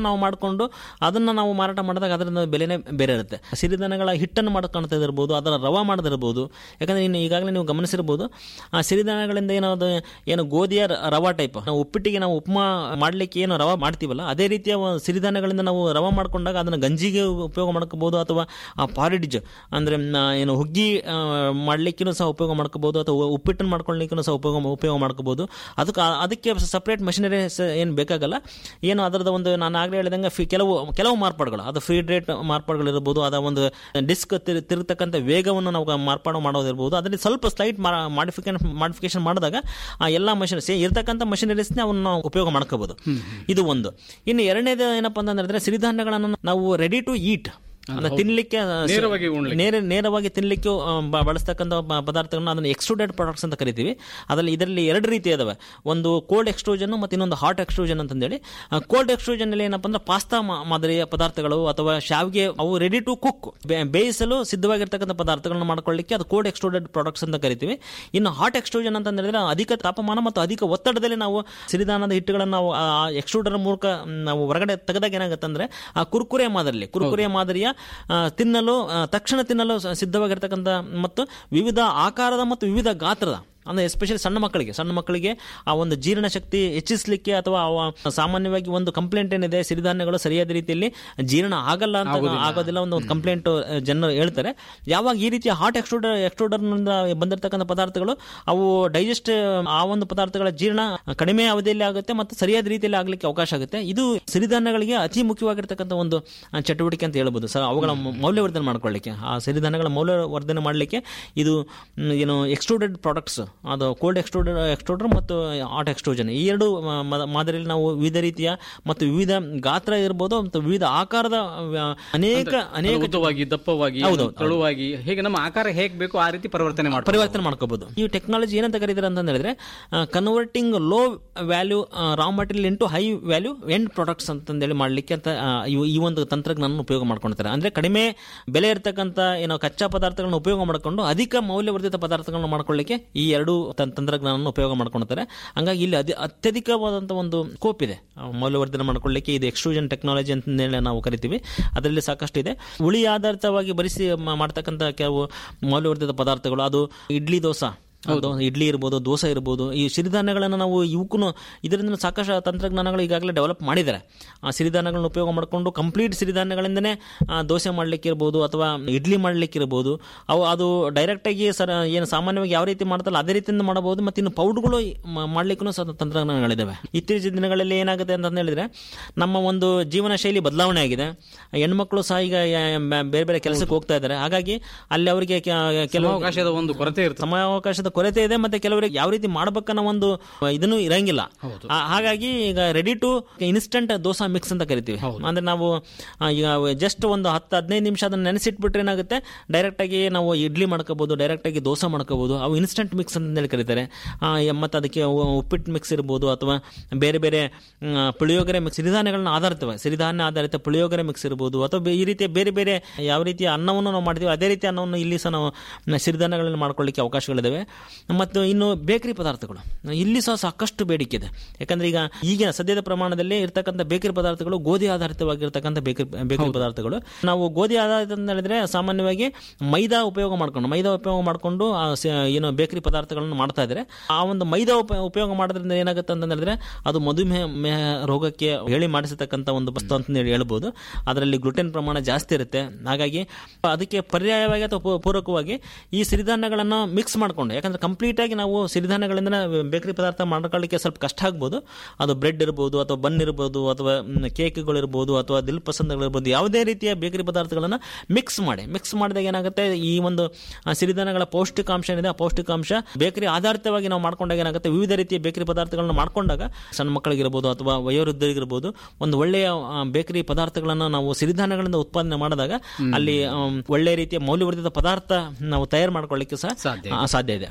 ನಾವು ಮಾಡಿಕೊಂಡು ಅದನ್ನ ನಾವು ಮಾರಾಟ ಮಾಡಿದಾಗ ಅದರ ಬೆಲೆನೇ ಬೇರೆ ಇರುತ್ತೆ ಸಿರಿಧಾನ್ಯಗಳ ಹಿಟ್ಟನ್ನು ಮಾಡ್ಕೊಳ್ತಿರ್ಬೋದು ಅದರ ರವಾ ಮಾಡೋದಿರ್ಬೋದು ಯಾಕಂದ್ರೆ ಇನ್ನು ಈಗಾಗಲೇ ನೀವು ಗಮನಿಸಿರ್ಬೋದು ಆ ಸಿರಿಧಾನ್ಯಗಳಿಂದ ಏನದು ಏನು ಗೋಧಿಯ ರ- ರವಾ ಟೈಪ್ ನಾವು ಉಪ್ಪಿಟ್ಟಿಗೆ ನಾವು ಉಪಮಾ ಮಾಡ್ಲಿಕ್ಕೆ ಏನು ರವಾ ಮಾಡ್ತೀವಲ್ಲ ಅದೇ ರೀತಿಯ ಒಂದು ಸಿರಿಧಾನ್ಯಗಳಿಂದ ನಾವು ರವಾ ಮಾಡ್ಕೊಂಡಾಗ ಅದನ್ನು ಗಂಜಿಗೆ ಉಪಯೋಗ ಮಾಡ್ಕೋಬಹುದು ಅಥವಾ ಆ ಪಾರಿಡಿಜ್ ಅಂದ್ರೆ ಮ್, ಏನು ಹುಗ್ಗಿ ಮಾಡ್ಲಿಕ್ಕೂ ಸಹ ಉಪಯೋಗ ಮಾಡ್ಕೋಬಹುದು ಅಥವಾ ಉಪ್ಪಿಟ್ಟನ್ನು ಮಾಡ್ಕೊಳ್ಳಿಕ್ಕೂ ಸಹ ಉಪಯೋಗ ಉಪಯೋಗ ಮಾಡ್ಕೋಬಹುದು ಅದಕ್ಕೆ ಆ- ಅದಕ್ಕೆ ಸಪರೇಟ್ ಮಷಿನರಿ ಏನು ಬೇಕಾಗಲ್ಲ ಏನು ಅದರದ ಒಂದು ನಾನು ಆಗಲೇ ಹೇಳಿದಂಗೆ ಫಿ- ಕೆಲವು ಕೆಲವು ಮಾರ್ಪಾಡುಗಳು ಅದು ಫೀಡ್ ರೇಟ್ ಮಾರ್ಪಾಡುಗಳು ಇರ್ಬೋದು ಅದ ಒಂದು ಡಿಸ್ಕ್ ತಿರುಗತಕ್ಕಂಥ ವೇಗವನ್ನು ನಾವು ಮಾರ್ಪಾಡು ಮಾಡೋದಿರ್ಬೋದು ಅದರಲ್ಲಿ ಸ್ವಲ್ಪ ಸ್ಲೈಟ್ ಮಾಡಿಫಿಕೇಶನ್ ಮಾಡಿಫಿಕೇಶನ್ ಮಾಡಿದಾಗ ಆ ಎಲ್ಲ ಮಷಿನ್ ಇರ್ತಕ್ಕಂಥ ಮಷಿನರೀಸ್ನ ಅವನ್ನ ನಾವು ಉಪಯೋಗ ಮಾಡ್ಕೋಬಹುದು ಇದು ಒಂದು ಇನ್ನು ಎರಡನೇದು ಏನಪ್ಪಾ ಅಂತಂದ್ರೆ ಸಿರಿಧಾನ್ಯಗಳನ್ನು ನಾವು ರೆಡಿ ಟು ಈಟ್ ಅಂದ್ರೆ ತಿನ್ಲಿಕ್ಕೆ ಆ, ಸ- ನೇರವಾಗಿ ಉಣ್ಲಿಕ್ಕೆ. ನೇರ ನೇರವಾಗಿ ತಿನ್ಲಿಕ್ಕೆ ಆ, ಬ- ಬಳಸ್ತಕ್ಕಂಥ ಪ- ಪದಾರ್ಥಗಳನ್ನ ಅದನ್ನು ಎಕ್ಸ್ಟ್ರೂಡೆಡ್ ಪ್ರಾಡಕ್ಟ್ಸ್ ಅಂತ ಕರಿತೀವಿ ಅದರಲ್ಲಿ ಇದರಲ್ಲಿ ಎರಡು ರೀತಿ ಇದಾವೆ ಒಂದು ಕೋಲ್ಡ್ ಎಕ್ಸ್ಟ್ರೂಜನ್ ಮತ್ತು ಇನ್ನೊಂದು ಹಾಟ್ ಎಕ್ಸ್ಟ್ರೂಜನ್ ಅಂತಂದೇಳಿ ಕೋಲ್ಡ್ ಎಕ್ಸ್ಟ್ರೂಜನ್ ಅಲ್ಲಿ ಏನಪ್ಪ ಅಂದ್ರೆ ಪಾಸ್ತಾ ಮಾದರಿಯ ಪದಾರ್ಥಗಳು ಅಥವಾ ಶಾವಿಗೆ ಅವು ರೆಡಿ ಟು ಕುಕ್ ಬೇಯಿಸಲು ಸಿದ್ಧವಾಗಿರ್ತಕ್ಕಂಥ ಪದಾರ್ಥಗಳನ್ನ ಮಾಡ್ಕೊಳ್ಳಿಕ್ಕೆ ಅದು ಕೋಲ್ಡ್ ಎಕ್ಸ್ಟ್ರೂಡೆಡ್ ಪ್ರಾಡಕ್ಟ್ಸ್ ಅಂತ ಕರಿತೀವಿ ಇನ್ನು ಹಾಟ್ ಎಕ್ಸ್ಟ್ರೂಜನ್ ಅಂತ ಹೇಳಿದ್ರೆ ಅಧಿಕ ತಾಪಮಾನ ಮತ್ತು ಅಧಿಕ ಒತ್ತಡದಲ್ಲಿ ನಾವು ಸಿರಿಧಾನದ ಹಿಟ್ಟುಗಳನ್ನು ನಾವು ಆ ಎಕ್ಸ್ಟ್ರೂಡರ್ ಮೂಲಕ ಮ್, ನಾವು ಹೊರಗಡೆ ತೆಗೆದಾಗ ಏನಾಗುತ್ತೆ ಅಂದ್ರೆ ಆ ಕುರ್ಕುರೆ ಮಾದರಿಯಲ್ಲಿ ಕುರ್ಕುರೆ ಮಾದರಿಯ ಆ, ತಿನ್ನಲು ಆ, ತಕ್ಷಣ ತಿನ್ನಲು ಸ- ಸಿದ್ಧವಾಗಿರ್ತಕ್ಕಂಥ ಮತ್ತು ವಿವಿಧ ಆಕಾರದ ಮತ್ತು ವಿವಿಧ ಗಾತ್ರದ ಅಂದ್ರೆ ಎಸ್ಪೆಷಲಿ ಸಣ್ಣ ಮಕ್ಕಳಿಗೆ ಸಣ್ಣ ಮಕ್ಕಳಿಗೆ ಆ ಒಂದು ಜೀರ್ಣ ಶಕ್ತಿ ಹೆಚ್ಚಿಸಲಿಕ್ಕೆ ಅಥವಾ ಅವ ಸಾಮಾನ್ಯವಾಗಿ ಒಂದು ಕಂಪ್ಲೇಂಟ್ ಏನಿದೆ ಸಿರಿಧಾನ್ಯಗಳು ಸರಿಯಾದ ರೀತಿಯಲ್ಲಿ ಜೀರ್ಣ ಆಗಲ್ಲ ಅಂತ ಆಗೋದಿಲ್ಲ ಒಂದು ಕಂಪ್ಲೇಂಟ್ ಜನರು ಹೇಳ್ತಾರೆ ಯಾವಾಗ ಈ ರೀತಿಯ ಹಾಟ್ ಎಕ್ಸ್ಟ್ರೂಡರ್ ಎಕ್ಸ್ಟ್ರೂಡರ್ನಿಂದ ಬಂದಿರತಕ್ಕಂಥ ಪದಾರ್ಥಗಳು ಅವು ಡೈಜೆಸ್ಟ್ ಆ ಒಂದು ಪದಾರ್ಥಗಳ ಜೀರ್ಣ ಕಡಿಮೆ ಅವಧಿಯಲ್ಲಿ ಆಗುತ್ತೆ ಮತ್ತು ಸರಿಯಾದ ರೀತಿಯಲ್ಲಿ ಆಗಲಿಕ್ಕೆ ಅವಕಾಶ ಆಗುತ್ತೆ ಇದು ಸಿರಿಧಾನ್ಯಗಳಿಗೆ ಅತಿ ಮುಖ್ಯವಾಗಿರ್ತಕ್ಕಂಥ ಒಂದು ಆ, ಚಟುವಟಿಕೆ ಅಂತ ಹೇಳ್ಬೋದು ಸರ್ ಅವುಗಳ ಮ- ಮೌಲ್ಯವರ್ಧನೆ ಮಾಡ್ಕೊಳ್ಳಿಕ್ಕೆ ಆ ಸಿರಿಧಾನ್ಯಗಳ ಮೌಲ್ಯವರ್ಧನೆ ಮಾಡಲಿಕ್ಕೆ ಇದು ಮ್, ಏನು ಎಕ್ಸ್ಟ್ರೂಡೆಡ್ ಪ್ರಾಡಕ್ಟ್ಸ್ ಅದು ಕೋಲ್ಡ್ ಎಕ್ಸ್ಟ್ರೂಡರ್ ಎಕ್ಸ್ಟ್ರೂಡರ್ ಮತ್ತು ಹಾಟ್ ಎಕ್ಸ್ಟ್ರೂಜನ್ ಈ ಎರಡು ಮ- ಮ- ಮಾದರಿಯಲ್ಲಿ ನಾವು ವಿವಿಧ ರೀತಿಯ ಮತ್ತು ವಿವಿಧ ಗಾತ್ರ ಇರ್ಬೋದು ಮತ್ತು ವಿವಿಧ ಆಕಾರದ ಆ, ಅನೇಕ ಅನೇಕ ಉದ್ದವಾಗಿ ದಪ್ಪವಾಗಿ ಹೌದು, ತೆಳುವಾಗಿ ಹೇಗೆ ನಮ್ಮ ಆಕಾರ ಹೇಗೆ ಬೇಕು ಆ ರೀತಿ ಪರಿವರ್ತನೆ ಮಾಡ್ತಾರೆ ಪರಿವರ್ತನೆ ಮಾಡ್ಕೋಬಹುದು ಈ ಟೆಕ್ನಾಲಜಿ ಏನಂತ ಕರೀತಾರೆ ಅಂತ ಹೇಳಿದ್ರೆ converting low value raw material into high value end products ಅಂತಂದೇಳಿ ಮಾಡ್ಲಿಕ್ಕೆ ಅಂತ ಆ, ಇವು- ಈ ಒಂದು ತಂತ್ರಜ್ಞಾನ ಉಪಯೋಗ ಮಾಡ್ಕೊಳ್ತಾರೆ ಅಂದ್ರೆ ಕಡಿಮೆ ಬೆಲೆ ಇರತಕ್ಕಂತ ಏನೋ ಕಚ್ಚಾ ಪದಾರ್ಥಗಳನ್ನ ಉಪಯೋಗ ಮಾಡಿಕೊಂಡು ಅಧಿಕ ಮೌಲ್ಯವರ್ಧಿತ ಪದಾರ್ಥಗಳನ್ನ ಮಾಡ್ಕೊಳ್ಳಿಕ್ಕೆ ಈ ಎರಡು ತಂ- ತಂತ್ರಜ್ಞಾನ ಉಪಯೋಗ ಮಾಡ್ಕೊಳ್ತಾರೆ ಹಂಗಾಗಿ ಇಲ್ಲಿ ಅತಿ ಅತ್ಯಧಿಕವಾದಂಥ ಒಂದು ಸ್ಕೋಪ್ ಇದೆ ಆ, ಮೌಲ್ಯವರ್ಧನೆ ಮಾಡ್ಕೊಳ್ಳಿಕ್ಕೆ ಇದು ಎಕ್ಸ್ಟ್ರೂಷನ್ ಟೆಕ್ನಾಲಜಿ ಅಂತ ಹೇಳಿ ನಾವು ಕರಿತೀವಿ ಅದರಲ್ಲಿ ಸಾಕಷ್ಟು ಇದೆ ಉಳಿ ಆಧಾರಿತವಾಗಿ ಬರಿಸಿ ಮ- ಮಾಡ್ತಕ್ಕಂಥ ಕೆಲವು ಮೌಲ್ಯವರ್ಧಿತ ಪದಾರ್ಥಗಳು ಅದು ಇಡ್ಲಿ ದೋಸೆ ಹೌದು ಇಡ್ಲಿ ಇರ್ಬೋದು ದೋಸೆ ಇರ್ಬೋದು ಈ ಸಿರಿಧಾನ್ಯಗಳನ್ನು ನಾವು ಇವಕ್ಕೂ ಇದರಿಂದ ಸಾಕಷ್ಟು ತಂತ್ರಜ್ಞಾನಗಳು ಈಗಾಗಲೇ ಡೆವಲಪ್ ಮಾಡಿದ್ದಾರೆ ಆ ಸಿರಿಧಾನ್ಯಗಳನ್ನ ಉಪಯೋಗ ಮಾಡಿಕೊಂಡು ಕಂಪ್ಲೀಟ್ ಸಿರಿಧಾನ್ಯಗಳಿಂದನೇ ಆ, ದೋಸೆ ಮಾಡ್ಲಿಕ್ಕೆ ಇರ್ಬೋದು ಅಥವಾ ಇಡ್ಲಿ ಮಾಡ್ಲಿಕ್ಕೆ ಇರ್ಬೋದು ಅವು ಅದು ಡೈರೆಕ್ಟಾಗಿ ಸರ್ ಏನು ಸಾಮಾನ್ಯವಾಗಿ ಯಾವ ರೀತಿ ಮಾಡ್ತಾರಲ್ಲ ಅದೇ ರೀತಿಯಿಂದ ಮಾಡಬಹುದು ಮತ್ತು ಇನ್ನು ಪೌಡ್ಗಳು ಮಾಡ್ಲಿಕ್ಕೂ ಸಹ ತಂತ್ರಜ್ಞಾನಗಳಿದ್ದಾವೆ ಇತ್ತೀಚಿನ ದಿನಗಳಲ್ಲಿ ಏನಾಗುತ್ತೆ ಅಂತ ಹೇಳಿದ್ರೆ ನಮ್ಮ ಒಂದು ಜೀವನ ಶೈಲಿ ಬದಲಾವಣೆ ಆಗಿದೆ ಹೆಣ್ಮಕ್ಳು ಸಹ ಈಗ ಯಾ- ಯಾ- ಬೇರೆ ಬೇರೆ ಕೆಲಸಕ್ಕೆ ಹೋಗ್ತಾ ಇದ್ದಾರೆ ಹಾಗಾಗಿ ಅಲ್ಲಿ ಅವರಿಗೆ ಕೆಲವು ಅವಕಾಶದ ಒಂದು ಕೊರತೆ ಇರ್ತದೆ ಸಮಯಾವಕಾಶದ ಕೊರತೆ ಇದೆ ಮತ್ತೆ ಕೆಲವರಿಗೆ ಯಾವ ರೀತಿ ಮಾಡ್ಬೇಕನ್ನೋ ಒಂದು ಇದನ್ನು ಇರಂಗಿಲ್ಲ ಆ- ಹಾಗಾಗಿ ಈಗ ready to instant dosa mix ಅಂತ ಕರಿತೀವಿ ಅಂದ್ರೆ ನಾವು ಆ, ಈಗ ಜಸ್ಟ್ ಒಂದು ಹತ್ತು ಹದಿನೈದು ನಿಮಿಷ ಅದನ್ನ ನೆನೆಸಿಟ್ಬಿಟ್ರೆ ಏನಾಗುತ್ತೆ ಡೈರೆಕ್ಟ್ ಆಗಿ ನಾವು ಇಡ್ಲಿ ಮಾಡ್ಕೋಬಹುದು ಡೈರೆಕ್ಟ್ ಆಗಿ ದೋಸೆ ಮಾಡ್ಕೋಬಹುದು ಅವು ಇನ್ಸ್ಟಂಟ್ ಮಿಕ್ಸ್ ಅಂತ ಹೇಳಿ ಕರೀತಾರೆ ಆ, ಯ- ಮತ್ತೆ ಅದಕ್ಕೆ ಉ- ಉಪ್ಪಿಟ್ಟು ಮಿಕ್ಸ್ ಇರ್ಬೋದು ಅಥವಾ ಬೇರೆ ಬೇರೆ ಮ್, ಪುಳಿಯೋಗರೆ ಮಿಕ್ಸ್ ಸಿರಿಧಾನ್ಯಗಳನ್ನ ಆಧಾರಿತವೆ ಸಿರಿಧಾನ್ಯ ಆಧಾರಿತ ಪುಳಿಯೋಗರೆ ಮಿಕ್ಸ್ ಇರ್ಬೋದು ಅಥವಾ ಬೇ- ಈ ರೀತಿಯ ಬೇರೆ ಬೇರೆ ಯಾವ ರೀತಿಯ ಅನ್ನವನ್ನು ನಾವು ಮಾಡ್ತೀವಿ ಅದೇ ರೀತಿ ಅನ್ನವನ್ನು ಇಲ್ಲಿ ಸಹ ನಾವು ಸಿರಿಧಾನ್ಯಗಳನ್ನು ಮಾಡ್ಕೊಳ್ಳಿಕ್ಕೆ ಅವಕಾಶಗಳಿದ್ದಾವೆ ಮತ್ತು ಇನ್ನು ಬೇಕರಿ ಪದಾರ್ಥಗಳು ಇಲ್ಲಿ ಸಹ ಸಾಕಷ್ಟು ಬೇಡಿಕೆ ಇದೆ ಯಾಕಂದ್ರೆ ಈಗ ಈಗಿನ ಸದ್ಯದ ಪ್ರಮಾಣದಲ್ಲಿ ಇರ್ತಕ್ಕಂಥ ಬೇಕರಿ ಪದಾರ್ಥಗಳು ಗೋಧಿ ಆಧಾರಿತವಾಗಿರ್ತಕ್ಕಂಥ ಬೇಕರಿ ಬೇಕರಿ ಪದಾರ್ಥಗಳು ನಾವು ಗೋಧಿ ಆಧಾರಿತ ಅಂತ ಹೇಳಿದ್ರೆ ಸಾಮಾನ್ಯವಾಗಿ ಮೈದಾ ಉಪಯೋಗ ಮಾಡ್ಕೊಂಡು ಮೈದಾ ಉಪಯೋಗ ಮಾಡಿಕೊಂಡು ಆ ಸ- ಏನು ಬೇಕರಿ ಪದಾರ್ಥಗಳನ್ನು ಮಾಡ್ತಾ ಇದ್ದಾರೆ ಆ ಒಂದು ಮೈದಾ ಉಪ- ಉಪಯೋಗ ಮಾಡೋದ್ರಿಂದ ಏನಾಗುತ್ತೆ ಅಂತ ಹೇಳಿದ್ರೆ ಅದು ಮಧುಮೇಹ ಮೇಹ ರೋಗಕ್ಕೆ ಹೇಳಿ ಮಾಡಿಸತಕ್ಕಂಥ ಒಂದು ವಸ್ತು ಅಂತ ಹೇಳಿ ಹೇಳ್ಬೋದು ಅದರಲ್ಲಿ ಗ್ಲುಟೆನ್ ಪ್ರಮಾಣ ಜಾಸ್ತಿ ಇರುತ್ತೆ ಹಾಗಾಗಿ ಅದಕ್ಕೆ ಪರ್ಯಾಯವಾಗಿ ಅಥವಾ ಪೂ- ಪೂರಕವಾಗಿ ಈ ಸಿರಿಧಾನ್ಯಗಳನ್ನು ಮಿಕ್ಸ್ ಮಾಡಿಕೊಂಡು ಯಾಕಂದ್ರೆ ಕಂಪ್ಲೀಟ್ ಆಗಿ ನಾವು ಸಿರಿಧಾನ್ಯಗಳಿಂದ ಬೇಕರಿ ಪದಾರ್ಥ ಮಾಡ್ಕೊಳ್ಳಿಕ್ಕೆ ಸ್ವಲ್ಪ ಕಷ್ಟ ಆಗ್ಬೋದು ಅದು ಬ್ರೆಡ್ ಇರ್ಬೋದು ಅಥವಾ ಬನ್ ಇರ್ಬೋದು ಅಥವಾ ಮ್, ಕೇಕ್ಗಳಿರ್ಬೋದು ಅಥವಾ ದಿಲ್ ಪಸಂದಗಳಿರ್ಬೋದು ಯಾವುದೇ ರೀತಿಯ ಬೇಕರಿ ಪದಾರ್ಥಗಳನ್ನು ಮಿಕ್ಸ್ ಮಾಡಿ ಮಿಕ್ಸ್ ಮಾಡಿದಾಗ ಏನಾಗುತ್ತೆ ಈ ಒಂದು ಆ, ಸಿರಿಧಾನ್ಯಗಳ ಪೌಷ್ಟಿಕಾಂಶ ಏನಿದೆ ಆ ಪೌಷ್ಟಿಕಾಂಶ ಬೇಕರಿ ಆಧಾರಿತವಾಗಿ ನಾವು ಮಾಡ್ಕೊಂಡಾಗ ಏನಾಗುತ್ತೆ ವಿವಿಧ ರೀತಿಯ ಬೇಕರಿ ಪದಾರ್ಥಗಳನ್ನ ಮಾಡ್ಕೊಂಡಾಗ ಸಣ್ಣ ಮಕ್ಕಳಿಗಿರ್ಬೋದು ಅಥವಾ ವಯೋವೃದ್ಧರಿಗಿರ್ಬೋದು ಒಂದು ಒಳ್ಳೆಯ ಆ, ಬೇಕರಿ ಪದಾರ್ಥಗಳನ್ನು ನಾವು ಸಿರಿಧಾನ್ಯಗಳಿಂದ ಉತ್ಪಾದನೆ ಮಾಡಿದಾಗ ಅಲ್ಲಿ ಆಮ್, ಒಳ್ಳೆಯ ರೀತಿಯ ಮೌಲ್ಯವರ್ಧಿತ ಪದಾರ್ಥ ನಾವು ತಯಾರು ಮಾಡ್ಕೊಳ್ಳಿಕ್ಕೆ ಸಹ ಸಾಧ್ಯ ಆ, ಸಾಧ್ಯ ಇದೆ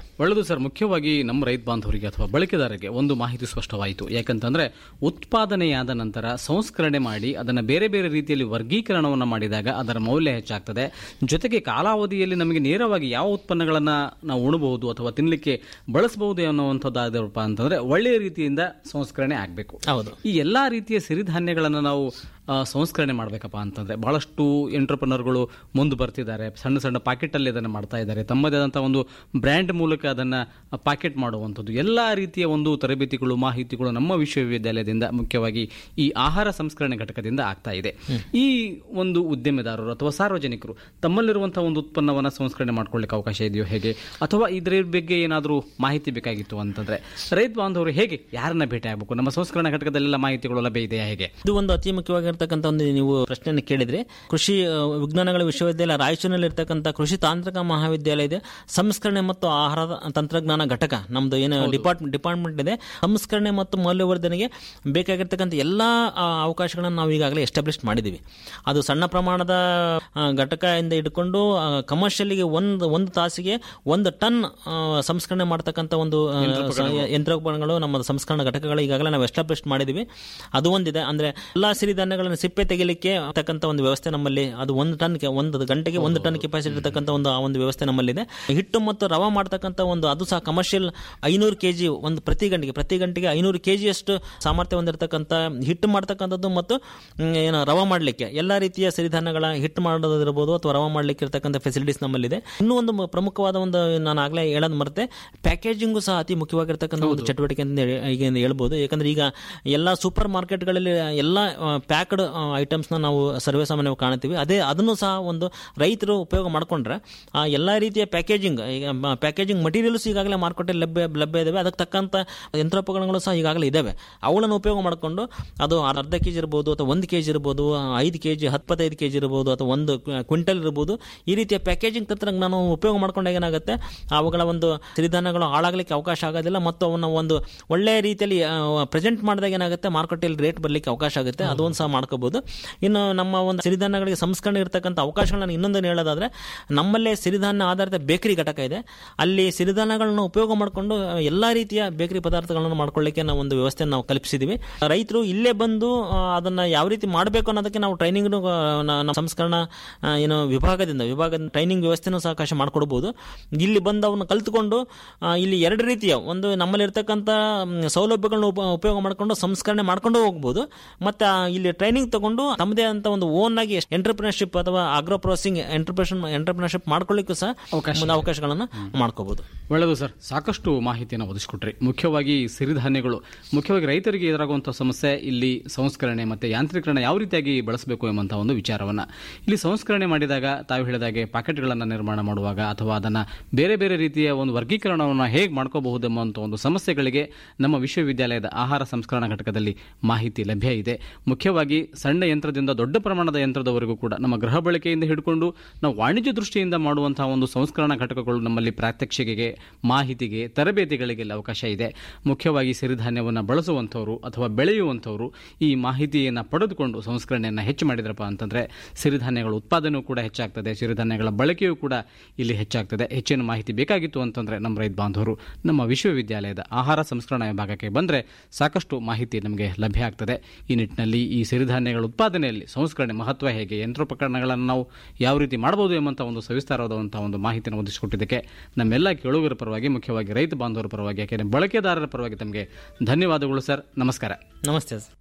ಒಳ್ಳೆಯದು ಸರ್ ಮುಖ್ಯವಾಗಿ ನಮ್ಮ ರೈತ ಬಾಂಧವರಿಗೆ ಅಥವಾ ಬಳಕೆದಾರರಿಗೆ ಒಂದು ಮಾಹಿತಿ ಸ್ಪಷ್ಟವಾಯಿತು ಯಾಕಂತಂದ್ರೆ ಉತ್ಪಾದನೆಯಾದ ನಂತರ ಸಂಸ್ಕರಣೆ ಮಾಡಿ ಅದನ್ನು ಬೇರೆ ಬೇರೆ ರೀತಿಯಲ್ಲಿ ವರ್ಗೀಕರಣವನ್ನು ಮಾಡಿದಾಗ ಅದರ ಮೌಲ್ಯ ಹೆಚ್ಚಾಗ್ತದೆ ಜೊತೆಗೆ ಕಾಲಾವಧಿಯಲ್ಲಿ ನಮಗೆ ನೇರವಾಗಿ ಯಾವ ಉತ್ಪನ್ನಗಳನ್ನು ನಾವು ಉಣಬಹುದು ಅಥವಾ ತಿನ್ನಲಿಕ್ಕೆ ಬಳಸಬಹುದು ಅನ್ನುವಂಥದ್ದಾದಪ್ಪ ಅಂತಂದ್ರೆ ಒಳ್ಳೆಯ ರೀತಿಯಿಂದ ಸಂಸ್ಕರಣೆ ಆಗಬೇಕು ಹೌದು ಈ ಎಲ್ಲಾ ರೀತಿಯ ಸಿರಿಧಾನ್ಯಗಳನ್ನು ನಾವು ಆ, ಸಂಸ್ಕರಣೆ ಮಾಡಬೇಕಪ್ಪ ಅಂತಂದ್ರೆ ಬಹಳಷ್ಟು ಎಂಟರ್ಪ್ರನರ್ಗಳು ಮುಂದೆ ಬರ್ತಿದ್ದಾರೆ ಸಣ್ಣ ಸಣ್ಣ ಪಾಕೆಟ್ ಅಲ್ಲಿ ಅದನ್ನು ಮಾಡ್ತಾ ಇದ್ದಾರೆ ತಮ್ಮದೇ ಆದಂತಹ ಒಂದು ಬ್ರ್ಯಾಂಡ್ ಮೂಲಕ ಅದನ್ನ ಪಾಕೆಟ್ ಮಾಡುವಂಥದ್ದು ಎಲ್ಲಾ ರೀತಿಯ ಒಂದು ತರಬೇತಿಗಳು ಮಾಹಿತಿಗಳು ನಮ್ಮ ವಿಶ್ವವಿದ್ಯಾಲಯದಿಂದ ಮುಖ್ಯವಾಗಿ ಈ ಆಹಾರ ಸಂಸ್ಕರಣೆ ಘಟಕದಿಂದ ಆಗ್ತಾ ಇದೆ ಈ ಒಂದು ಉದ್ಯಮೆದಾರರು ಅಥವಾ ಸಾರ್ವಜನಿಕರು ತಮ್ಮಲ್ಲಿರುವಂತಹ ಒಂದು ಉತ್ಪನ್ನವನ್ನ ಸಂಸ್ಕರಣೆ ಮಾಡ್ಕೊಳ್ಳಿಕ್ಕೆ ಅವಕಾಶ ಇದೆಯೋ ಹೇಗೆ ಅಥವಾ ಇದರ ಬಗ್ಗೆ ಏನಾದರೂ ಮಾಹಿತಿ ಬೇಕಾಗಿತ್ತು ಅಂತಂದ್ರೆ ರೈತ ಬಾಂಧವರು ಹೇಗೆ ಯಾರನ್ನ ಭೇಟಿ ಆಗಬೇಕು ನಮ್ಮ ಸಂಸ್ಕರಣಾ ಘಟಕದಲ್ಲೆಲ್ಲ ಮಾಹಿತಿಗಳು ಲಭ್ಯ ಇದೆಯಾ ಹೇಗೆ ಇದು ಒಂದು ಅತಿ ಮುಖ್ಯವಾಗಿರ್ತಕ್ಕಂಥ ಒಂದು ನೀವು ಪ್ರಶ್ನೆಯನ್ನು ಕೇಳಿದ್ರೆ ಕೃಷಿ ಆ, ವಿಜ್ಞಾನಗಳ ವಿಶ್ವವಿದ್ಯಾಲಯ ರಾಯಚೂರಿನಲ್ಲಿ ಇರ್ತಕ್ಕಂಥ ಕೃಷಿ ತಾಂತ್ರಿಕ ಮಹಾವಿದ್ಯಾಲಯ ಇದೆ ಸಂಸ್ಕರಣೆ ಮತ್ತು ಆಹಾರ ತಂತ್ರಜ್ಞಾನ ಘಟಕ ನಮ್ದು ಏನು ಡಿಪಾರ್ಟ್ಮೆಂಟ್ ಡಿಪಾರ್ಟ್ಮೆಂಟ್ ಇದೆ ಸಂಸ್ಕರಣೆ ಮತ್ತು ಮೌಲ್ಯವರ್ಧನೆಗೆ ಬೇಕಾಗಿರ್ತಕ್ಕಂಥ ಎಲ್ಲ ಆ, ಅವಕಾಶಗಳನ್ನು ನಾವು ಈಗಾಗಲೇ ಎಸ್ಟಾಬ್ಲಿಷ್ ಮಾಡಿದ್ದೀವಿ ಅದು ಸಣ್ಣ ಪ್ರಮಾಣದ ಆ, ಘಟಕದಿಂದ ಹಿಡ್ಕೊಂಡು ಕಮರ್ಷಿಯಲ್ಗೆ ಒಂದು ಒಂದು ತಾಸಿಗೆ ಒಂದು ಟನ್ ಆ, ಸಂಸ್ಕರಣೆ ಮಾಡ್ತಕ್ಕಂಥ ಒಂದು ಆ, ಸ- ಯಂತ್ರೋಪಕರಣಗಳು ನಮ್ಮ ಸಂಸ್ಕರಣಾ ಘಟಕಗಳು ಈಗಾಗಲೇ ನಾವು ಎಸ್ಟಾಬ್ಲಿಷ್ ಮಾಡಿದ್ದೀವಿ ಅದು ಒಂದಿದೆ ಅಂದ್ರೆ ಎಲ್ಲಾ ಸಿರಿಧಾನ್ಯಗಳನ್ನು ಸಿಪ್ಪೆ ತೆಗಿಲಿಕ್ಕೆ ತಕ್ಕಂತ ಒಂದು ವ್ಯವಸ್ಥೆ ನಮ್ಮಲ್ಲಿ ಅದು ಒಂದು ಟನ್ ಒಂದು ಗಂಟೆಗೆ ಒಂದು ಟನ್ ಕೆಪಾಸಿಟಿ ಇರತಕ್ಕಂಥ ಒಂದು ಆ ಒಂದು ವ್ಯವಸ್ಥೆ ನಮ್ಮಲ್ಲಿದೆ ಹಿಟ್ಟು ಮತ್ತು ರವಾ ಮಾಡ್ತಕ್ಕಂಥ ಒಂದು ಅದು ಸಹ ಕಮರ್ಷಿಯಲ್ ಐನೂರು ಕೆಜಿ ಒಂದು ಪ್ರತಿ ಗಂಟೆಗೆ ಪ್ರತಿ ಗಂಟೆಗೆ ಐನೂರು ಕೆಜಿ ಅಷ್ಟು ಸಾಮರ್ಥ್ಯ ಹೊಂದಿರತಕ್ಕಂಥ ಹಿಟ್ಟು ಮಾಡ್ತಕ್ಕಂಥದ್ದು ಮತ್ತು ಮ್, ಏನು ರವಾ ಮಾಡಲಿಕ್ಕೆ ಎಲ್ಲ ರೀತಿಯ ಸಿರಿಧಾನ್ಯಗಳ ಹಿಟ್ಟು ಮಾಡೋದಿರ್ಬೋದು ಅಥವಾ ರವಾ ಮಾಡಲಿಕ್ಕೆ ಇರತಕ್ಕಂಥ ಫೆಸಿಲಿಟೀಸ್ ನಮ್ಮಲ್ಲಿದೆ ಇನ್ನೂ ಒಂದು ಮ- ಪ್ರಮುಖವಾದ ಒಂದು ನಾನು ಆಗಲೇ ಹೇಳೋದು ಮರೆತೆ ಪ್ಯಾಕೇಜಿಂಗು ಸಹ ಅತಿ ಮುಖ್ಯವಾಗಿರ್ತಕ್ಕಂಥ ಒಂದು ಚಟುವಟಿಕೆ ಅಂತ ಹೇಳಿ- ಈಗ ಹೇಳ್ಬೋದು ಯಾಕಂದ್ರೆ ಈಗ ಎಲ್ಲ ಸೂಪರ್ ಮಾರ್ಕೆಟ್ಗಳಲ್ಲಿ ಎಲ್ಲ ಪ್ಯಾಕ್ಡ್ ಐಟಮ್ಸ್ನ ನಾವು ಸರ್ವೇ ಸಾಮಾನ್ಯವಾಗಿ ಕಾಣ್ತೀವಿ ಅದೇ ಅದನ್ನು ಸಹ ಒಂದು ರೈತರು ಉಪಯೋಗ ಮಾಡಿಕೊಂಡ್ರೆ ಆ ಎಲ್ಲ ರೀತಿಯ ಪ್ಯಾಕೇಜಿಂಗ್ ಈಗ ಪ್ಯಾಕೇಜಿಂಗ್ ಮಟೀರಿಯಲ್ಸ್ ಈಗಾಗಲೇ ಮಾರುಕಟ್ಟೆಯಲ್ಲಿ ಲಭ್ಯ ಲಭ್ಯ ಇದಾವೆ ಅದಕ್ಕೆ ತಕ್ಕಂಥ ಯಂತ್ರೋಪಕರಣಗಳು ಸಹ ಈಗಾಗಲೇ ಇದಾವೆ ಅವುಗಳನ್ನು ಉಪಯೋಗ ಮಾಡಿಕೊಂಡು ಅದು ಅರ್ಧ ಕೆ ಜಿ ಇರ್ಬೋದು ಅಥವಾ ಒಂದು ಕೆ ಜಿ ಇರ್ಬೋದು ಐದು ಕೆ ಜಿ ಹತ್ತೈದು ಕೆ ಜಿ ಇರ್ಬೋದು ಅಥವಾ ಒಂದು ಕ್ವಿಂಟಲ್ ಇರ್ಬೋದು ಈ ರೀತಿಯ ಪ್ಯಾಕೇಜಿಂಗ್ ತಂತ್ರಜ್ಞಾನ ಉಪಯೋಗ ಮಾಡ್ಕೊಂಡಾಗ ಏನಾಗುತ್ತೆ ಅವುಗಳ ಒಂದು ಸಿರಿಧಾನ್ಯಗಳು ಹಾಳಾಗಲಿಕ್ಕೆ ಅವಕಾಶ ಆಗೋದಿಲ್ಲ ಮತ್ತು ಅವನ್ನ ಒಂದು ಒಳ್ಳೆಯ ರೀತಿಯಲ್ಲಿ ಪ್ರೆಸೆಂಟ್ ಮಾಡಿದಾಗ ಏನಾಗುತ್ತೆ ಮಾರುಕಟ್ಟೆಯಲ್ಲಿ ರೇಟ್ ಬರಲಿಕ್ಕೆ ಅವಕಾಶ ಆಗುತ್ತೆ ಅದೊಂದು ಸಹ ಮಾಡ್ಕೋಬಹುದು ಇನ್ನು ನಮ್ಮ ಒಂದು ಸಿರಿಧಾನ್ಯಗಳಿಗೆ ಸಂಸ್ಕರಣೆ ಇರತಕ್ಕಂಥ ಅವಕಾಶಗಳನ್ನ ಇನ್ನೊಂದು ಹೇಳೋದಾದ್ರೆ ನಮ್ಮಲ್ಲೇ ಸಿರಿಧಾನ್ಯ ಆಧಾರಿತ ಬೇಕರಿ ಘಟಕ ಇದೆ ಅಲ್ಲಿ ಸಿರಿಧಾನ್ಯಗಳನ್ನ ಉಪಯೋಗ ಮಾಡಿಕೊಂಡು ಎಲ್ಲ ರೀತಿಯ ಬೇಕರಿ ಪದಾರ್ಥಗಳನ್ನು ಮಾಡ್ಕೊಳ್ಳಿಕ್ಕೆ ನಾವು ಒಂದು ವ್ಯವಸ್ಥೆಯನ್ನು ನಾವು ಕಲ್ಪಿಸಿದ್ದೀವಿ ರೈತರು ಇಲ್ಲೇ ಬಂದು ಆ, ಅದನ್ನ ಯಾವ ರೀತಿ ಮಾಡಬೇಕು ಅನ್ನೋದಕ್ಕೆ ನಾವು ಟ್ರೈನಿಂಗ್ ನಮ್ಮ ಸಂಸ್ಕರಣಾ ಆ, ಏನು ವಿಭಾಗದಿಂದ ವಿಭಾಗದ ಟ್ರೈನಿಂಗ್ ವ್ಯವಸ್ಥೆನೂ ಸಹ ಅವಕಾಶ ಮಾಡಿಕೊಡ್ಬೋದು ಇಲ್ಲಿ ಬಂದು ಅವನ್ನ ಕಲ್ತ್ಕೊಂಡು ಆ, ಇಲ್ಲಿ ಎರಡು ರೀತಿಯ ಒಂದು ನಮ್ಮಲ್ಲಿ ಇರ್ತಕ್ಕಂಥ ಮ್, ಸೌಲಭ್ಯಗಳನ್ನ ಉಪ- ಉಪಯೋಗ ಮಾಡಿಕೊಂಡು ಸಂಸ್ಕರಣೆ ಮಾಡ್ಕೊಂಡು ಹೋಗ್ಬೋದು ಮತ್ತೆ ಆ, ಇಲ್ಲಿ ಟ್ರೈನಿಂಗ್ ತಗೊಂಡು ತಮ್ಮದೇ ಅಂತ ಒಂದು ಓನ್ ಆಗಿ ಎಂಟರ್ಪ್ರಿನರ್ಶಿಪ್ ಅಥವಾ ಆಗ್ರೋ ಪ್ರೊಸೆಸಿಂಗ್ ಎಂಟರ್ಪ್ರಿನರ್ ಎಂಟರ್ಪ್ರಿನರ್ಶಿಪ್ ಮಾಡ್ಕೊಳ್ಳಿಕ್ಕೂ ಸಹ ಒಂದು ಅವಕಾಶಗಳನ್ನು ಮಾಡ್ಕೋಬಹುದು ಒಳ್ಳೆಯದು ಸರ್ ಸಾಕಷ್ಟು ಮಾಹಿತಿಯನ್ನು ಒದಗಿಸ್ಕೊಟ್ರಿ ಮುಖ್ಯವಾಗಿ ಸಿರಿಧಾನ್ಯಗಳು ಮುಖ್ಯವಾಗಿ ರೈತರಿಗೆ ಎದುರಾಗುವಂತಹ ಸಮಸ್ಯೆ ಇಲ್ಲಿ ಸಂಸ್ಕರಣೆ ಮತ್ತೆ ಯಾಂತ್ರೀಕರಣ ಯಾವ ರೀತಿಯಾಗಿ ಬಳಸಬೇಕು ಎಂಬಂತಹ ಒಂದು ವಿಚಾರವನ್ನ ಇಲ್ಲಿ ಸಂಸ್ಕರಣೆ ಮಾಡಿದಾಗ ತಾವು ಹೇಳಿದಾಗೆ ಪ್ಯಾಕೆಟ್ಗಳನ್ನು ನಿರ್ಮಾಣ ಮಾಡುವಾಗ ಅಥವಾ ಅದನ್ನ ಬೇರೆ ಬೇರೆ ರೀತಿಯ ಒಂದು ವರ್ಗೀಕರಣವನ್ನು ಹೇಗೆ ಮಾಡ್ಕೋಬಹುದು ಎಂಬಂತ ಒಂದು ಸಮಸ್ಯೆಗಳಿಗೆ ನಮ್ಮ ವಿಶ್ವವಿದ್ಯಾಲಯದ ಆಹಾರ ಸಂಸ್ಕರಣಾ ಘಟಕದಲ್ಲಿ ಮಾಹಿತಿ ಲಭ್ಯ ಇದೆ ಮುಖ್ಯವಾಗಿ ಸಣ್ಣ ಯಂತ್ರದಿಂದ ದೊಡ್ಡ ಪ್ರಮಾಣದ ಯಂತ್ರದವರೆಗೂ ಕೂಡ ನಮ್ಮ ಗೃಹ ಬಳಕೆಯಿಂದ ಹಿಡ್ಕೊಂಡು ನಾವು ವಾಣಿಜ್ಯ ದೃಷ್ಟಿಯಿಂದ ಮಾಡುವಂತಹ ಒಂದು ಸಂಸ್ಕರಣಾ ಘಟಕಗಳು ನಮ್ಮಲ್ಲಿ ಪ್ರಾತ್ಯಕ್ಷಿಕೆಗೆ ಮಾಹಿತಿಗೆ ತರಬೇತಿಗಳಿಗೆಲ್ಲ ಅವಕಾಶ ಇದೆ ಮುಖ್ಯವಾಗಿ ಸಿರಿಧಾನ್ಯವನ್ನು ಬಳಸುವಂಥವ್ರು ಅಥವಾ ಬೆಳೆಯುವಂಥವ್ರು ಈ ಮಾಹಿತಿಯನ್ನು ಪಡೆದುಕೊಂಡು ಸಂಸ್ಕರಣೆಯನ್ನು ಹೆಚ್ಚು ಮಾಡಿದ್ರಪ್ಪ ಅಂತಂದ್ರೆ ಸಿರಿಧಾನ್ಯಗಳ ಉತ್ಪಾದನೆಯೂ ಕೂಡ ಹೆಚ್ಚಾಗ್ತದೆ ಸಿರಿಧಾನ್ಯಗಳ ಬಳಕೆಯೂ ಕೂಡ ಇಲ್ಲಿ ಹೆಚ್ಚಾಗ್ತದೆ ಹೆಚ್ಚಿನ ಮಾಹಿತಿ ಬೇಕಾಗಿತ್ತು ಅಂತಂದ್ರೆ ನಮ್ಮ ರೈತ ಬಾಂಧವರು ನಮ್ಮ ವಿಶ್ವವಿದ್ಯಾಲಯದ ಆಹಾರ ಸಂಸ್ಕರಣಾ ವಿಭಾಗಕ್ಕೆ ಬಂದರೆ ಸಾಕಷ್ಟು ಮಾಹಿತಿ ನಮಗೆ ಲಭ್ಯ ಆಗ್ತದೆ ಈ ನಿಟ್ಟಿನಲ್ಲಿ ಈ ಸಿರಿಧಾನ್ಯಗಳ ಉತ್ಪಾದನೆಯಲ್ಲಿ ಸಂಸ್ಕರಣೆ ಮಹತ್ವ ಹೇಗೆ ಯಂತ್ರೋಪಕರಣಗಳನ್ನು ನಾವು ಯಾವ ರೀತಿ ಮಾಡಬಹುದು ಎಂಬಂಥ ಒಂದು ಸವಿಸ್ತಾರವಾದಂತಹ ಒಂದು ಮಾಹಿತಿಯನ್ನು ಒದಗಿಸಿಕೊಟ್ಟಿದ್ದಕ್ಕೆ ನಮ್ಮೆಲ್ಲ ಕೇಳುಗರ ಪರವಾಗಿ ಮುಖ್ಯವಾಗಿ ರೈತ ಬಾಂಧವರ ಪರವಾಗಿ ಯಾಕೆಂದರೆ ಬಳಕೆದಾರರ ಪರವಾಗಿ ತಮಗೆ ಧನ್ಯವಾದಗಳು ಸರ್ ನಮಸ್ಕಾರ ನಮಸ್ತೆ ಸರ್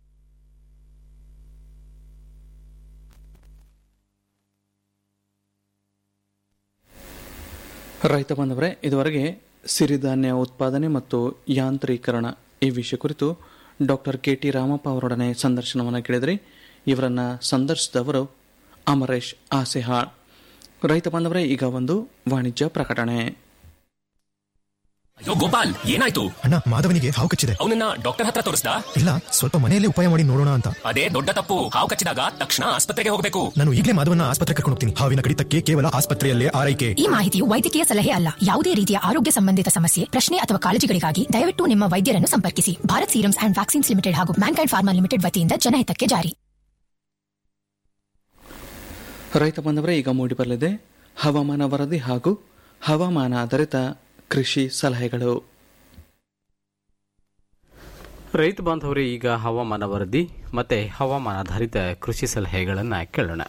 ರೈತ ಬಾಂಧವರೇ ಇದುವರೆಗೆ ಸಿರಿಧಾನ್ಯ ಉತ್ಪಾದನೆ ಮತ್ತು ಯಾಂತ್ರೀಕರಣ ಈ ವಿಷಯ ಕುರಿತು ಡಾಕ್ಟರ್ ಕೆ ಟಿ ರಾಮಪ್ಪ ಅವರೊಡನೆ ಸಂದರ್ಶನವನ್ನು ಕೇಳಿದ್ರಿ ಇವರನ್ನ ಸಂದರ್ಶಿಸಿದವರು ಅಮರೇಶ್ ಆಸೆಹಾಳ್ ರೈತ ಬಾಂಧವರೇ ಈಗ ಒಂದು ವಾಣಿಜ್ಯ ಪ್ರಕಟಣೆ ಅಯ್ಯೋ ಗೋಪಾಲ್ ಏನಾಯ್ತು ಅಣ್ಣ ಮಾಧವನಿಗೆ ಹಾವು ಕಚ್ಚಿದೆ ಅವನನ್ನ ಡಾಕ್ಟರ್ ಹತ್ರ ತೋರಿಸ್ದ ಇಲ್ಲ ಸ್ವಲ್ಪ ಮನೆಯಲ್ಲೇ ಉಪಾಯ ಮಾಡಿ ನೋಡೋಣ ಅಂತ ಅದೇ ದೊಡ್ಡ ತಪ್ಪು ಹಾವು ಕಚ್ಚಿದಾಗ ತಕ್ಷಣ ಆಸ್ಪತ್ರೆಗೆ ಹೋಗಬೇಕು ನಾನು ಈಗಲೇ ಮಾಧವನ ಆಸ್ಪತ್ರೆ ಕರ್ಕೊಂಡು ಹೋಗ್ತೀನಿ ಹಾವಿನ ಕಡಿತಕ್ಕೆ ಕೇವಲ ಆಸ್ಪತ್ರೆಯಲ್ಲೇ ಆರೈಕೆ ಈ ಮಾಹಿತಿಯು ವೈದ್ಯಕೀಯ ಸಲಹೆ ಅಲ್ಲ ಯಾವುದೇ ರೀತಿಯ ಆರೋಗ್ಯ ಸಂಬಂಧಿತ ಸಮಸ್ಯೆ ಪ್ರಶ್ನೆ ಅಥವಾ ಕಾಳಜಿಗಳಿಗಾಗಿ ದಯವಿಟ್ಟು ನಿಮ್ಮ ವೈದ್ಯರನ್ನು ಸಂಪರ್ಕಿಸಿ Bharat Serums and Vaccines Limited ಹಾಗೂ ಮ್ಯಾನ್ಕೈಂಡ್ ಫಾರ್ಮಾ ಲಿಮಿಟೆಡ್ ವತಿಯಿಂದ ಜನಹಿತಕ್ಕೆ ಜಾರಿ ರೈತ ಬಾಂಧವರೇ ಈಗ ಮೂಡಿಬರಲಿದೆ ಹವಾಮಾನ ವರದಿ ಹಾಗೂ ಹವಾಮಾನ ಆಧಾರಿತ ಕೃಷಿ ಸಲಹೆಗಳು ರೈತ ಬಾಂಧವರೇ ಈಗ ಹವಾಮಾನ ವರದಿ ಮತ್ತೆ ಹವಾಮಾನಾಧಾರಿತ ಕೃಷಿ ಸಲಹೆಗಳನ್ನು ಕೇಳೋಣ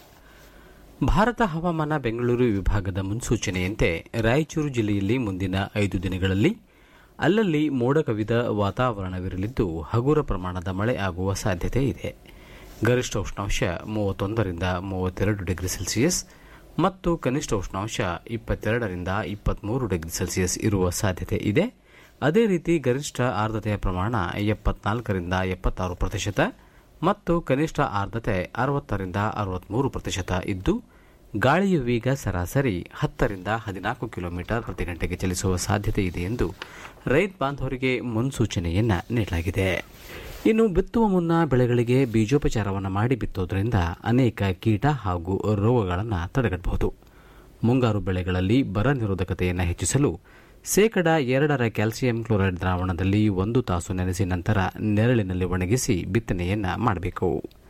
ಭಾರತ ಹವಾಮಾನ ಬೆಂಗಳೂರು ವಿಭಾಗದ ಮುನ್ಸೂಚನೆಯಂತೆ ರಾಯಚೂರು ಜಿಲ್ಲೆಯಲ್ಲಿ ಮುಂದಿನ ಐದು ದಿನಗಳಲ್ಲಿ ಅಲ್ಲಲ್ಲಿ ಮೋಡ ಕವಿದ ವಾತಾವರಣವಿರಲಿದ್ದು ಹಗುರ ಪ್ರಮಾಣದ ಮಳೆ ಆಗುವ ಸಾಧ್ಯತೆ ಇದೆ ಗರಿಷ್ಠ ಉಷ್ಣಾಂಶ ಮೂವತ್ತೊಂದರಿಂದ ಮೂವತ್ತೆರಡು ಡಿಗ್ರಿ ಸೆಲ್ಸಿಯಸ್ ಮತ್ತು ಕನಿಷ್ಠ ಉಷ್ಣಾಂಶ ಇಪ್ಪತ್ತೆರಡರಿಂದ ಇಪ್ಪತ್ತ್ಮೂರು ಡಿಗ್ರಿ ಸೆಲ್ಸಿಯಸ್ ಇರುವ ಸಾಧ್ಯತೆ ಇದೆ ಅದೇ ರೀತಿ ಗರಿಷ್ಠ ಆರ್ದ್ರತೆಯ ಪ್ರಮಾಣ ಎಪ್ಪತ್ನಾಲ್ಕರಿಂದ ಎಪ್ಪತ್ತಾರು ಪ್ರತಿಶತ ಮತ್ತು ಕನಿಷ್ಠ ಆರ್ದ್ರತೆ ಅರವತ್ತರಿಂದ ಅರವತ್ಮೂರು ಪ್ರತಿಶತ ಇದ್ದು ಗಾಳಿಯ ವೇಗ ಸರಾಸರಿ ಹತ್ತರಿಂದ ಹದಿನಾಲ್ಕು ಕಿಲೋಮೀಟರ್ ಪ್ರತಿ ಗಂಟೆಗೆ ಚಲಿಸುವ ಸಾಧ್ಯತೆ ಇದೆ ಎಂದು ರೈತ ಬಾಂಧವರಿಗೆ ಮುನ್ಸೂಚನೆಯನ್ನ ನೀಡಲಾಗಿದೆ ಇನ್ನು ಬಿತ್ತುವ ಮುನ್ನ ಬೆಳೆಗಳಿಗೆ ಬೀಜೋಪಚಾರವನ್ನು ಮಾಡಿ ಬಿತ್ತೋದ್ರಿಂದ ಅನೇಕ ಕೀಟ ಹಾಗೂ ರೋಗಗಳನ್ನು ತಡೆಗಟ್ಟಬಹುದು ಮುಂಗಾರು ಬೆಳೆಗಳಲ್ಲಿ ಬರ ನಿರೋಧಕತೆಯನ್ನು ಹೆಚ್ಚಿಸಲು ಶೇಕಡ ಎರಡರ ಕ್ಯಾಲ್ಸಿಯಂ ಕ್ಲೋರೈಡ್ ದ್ರಾವಣದಲ್ಲಿ ಒಂದು ತಾಸು ನೆನೆಸಿ ನಂತರ ನೆರಳಿನಲ್ಲಿ ಒಣಗಿಸಿ ಬಿತ್ತನೆಯನ್ನ ಮಾಡಬೇಕು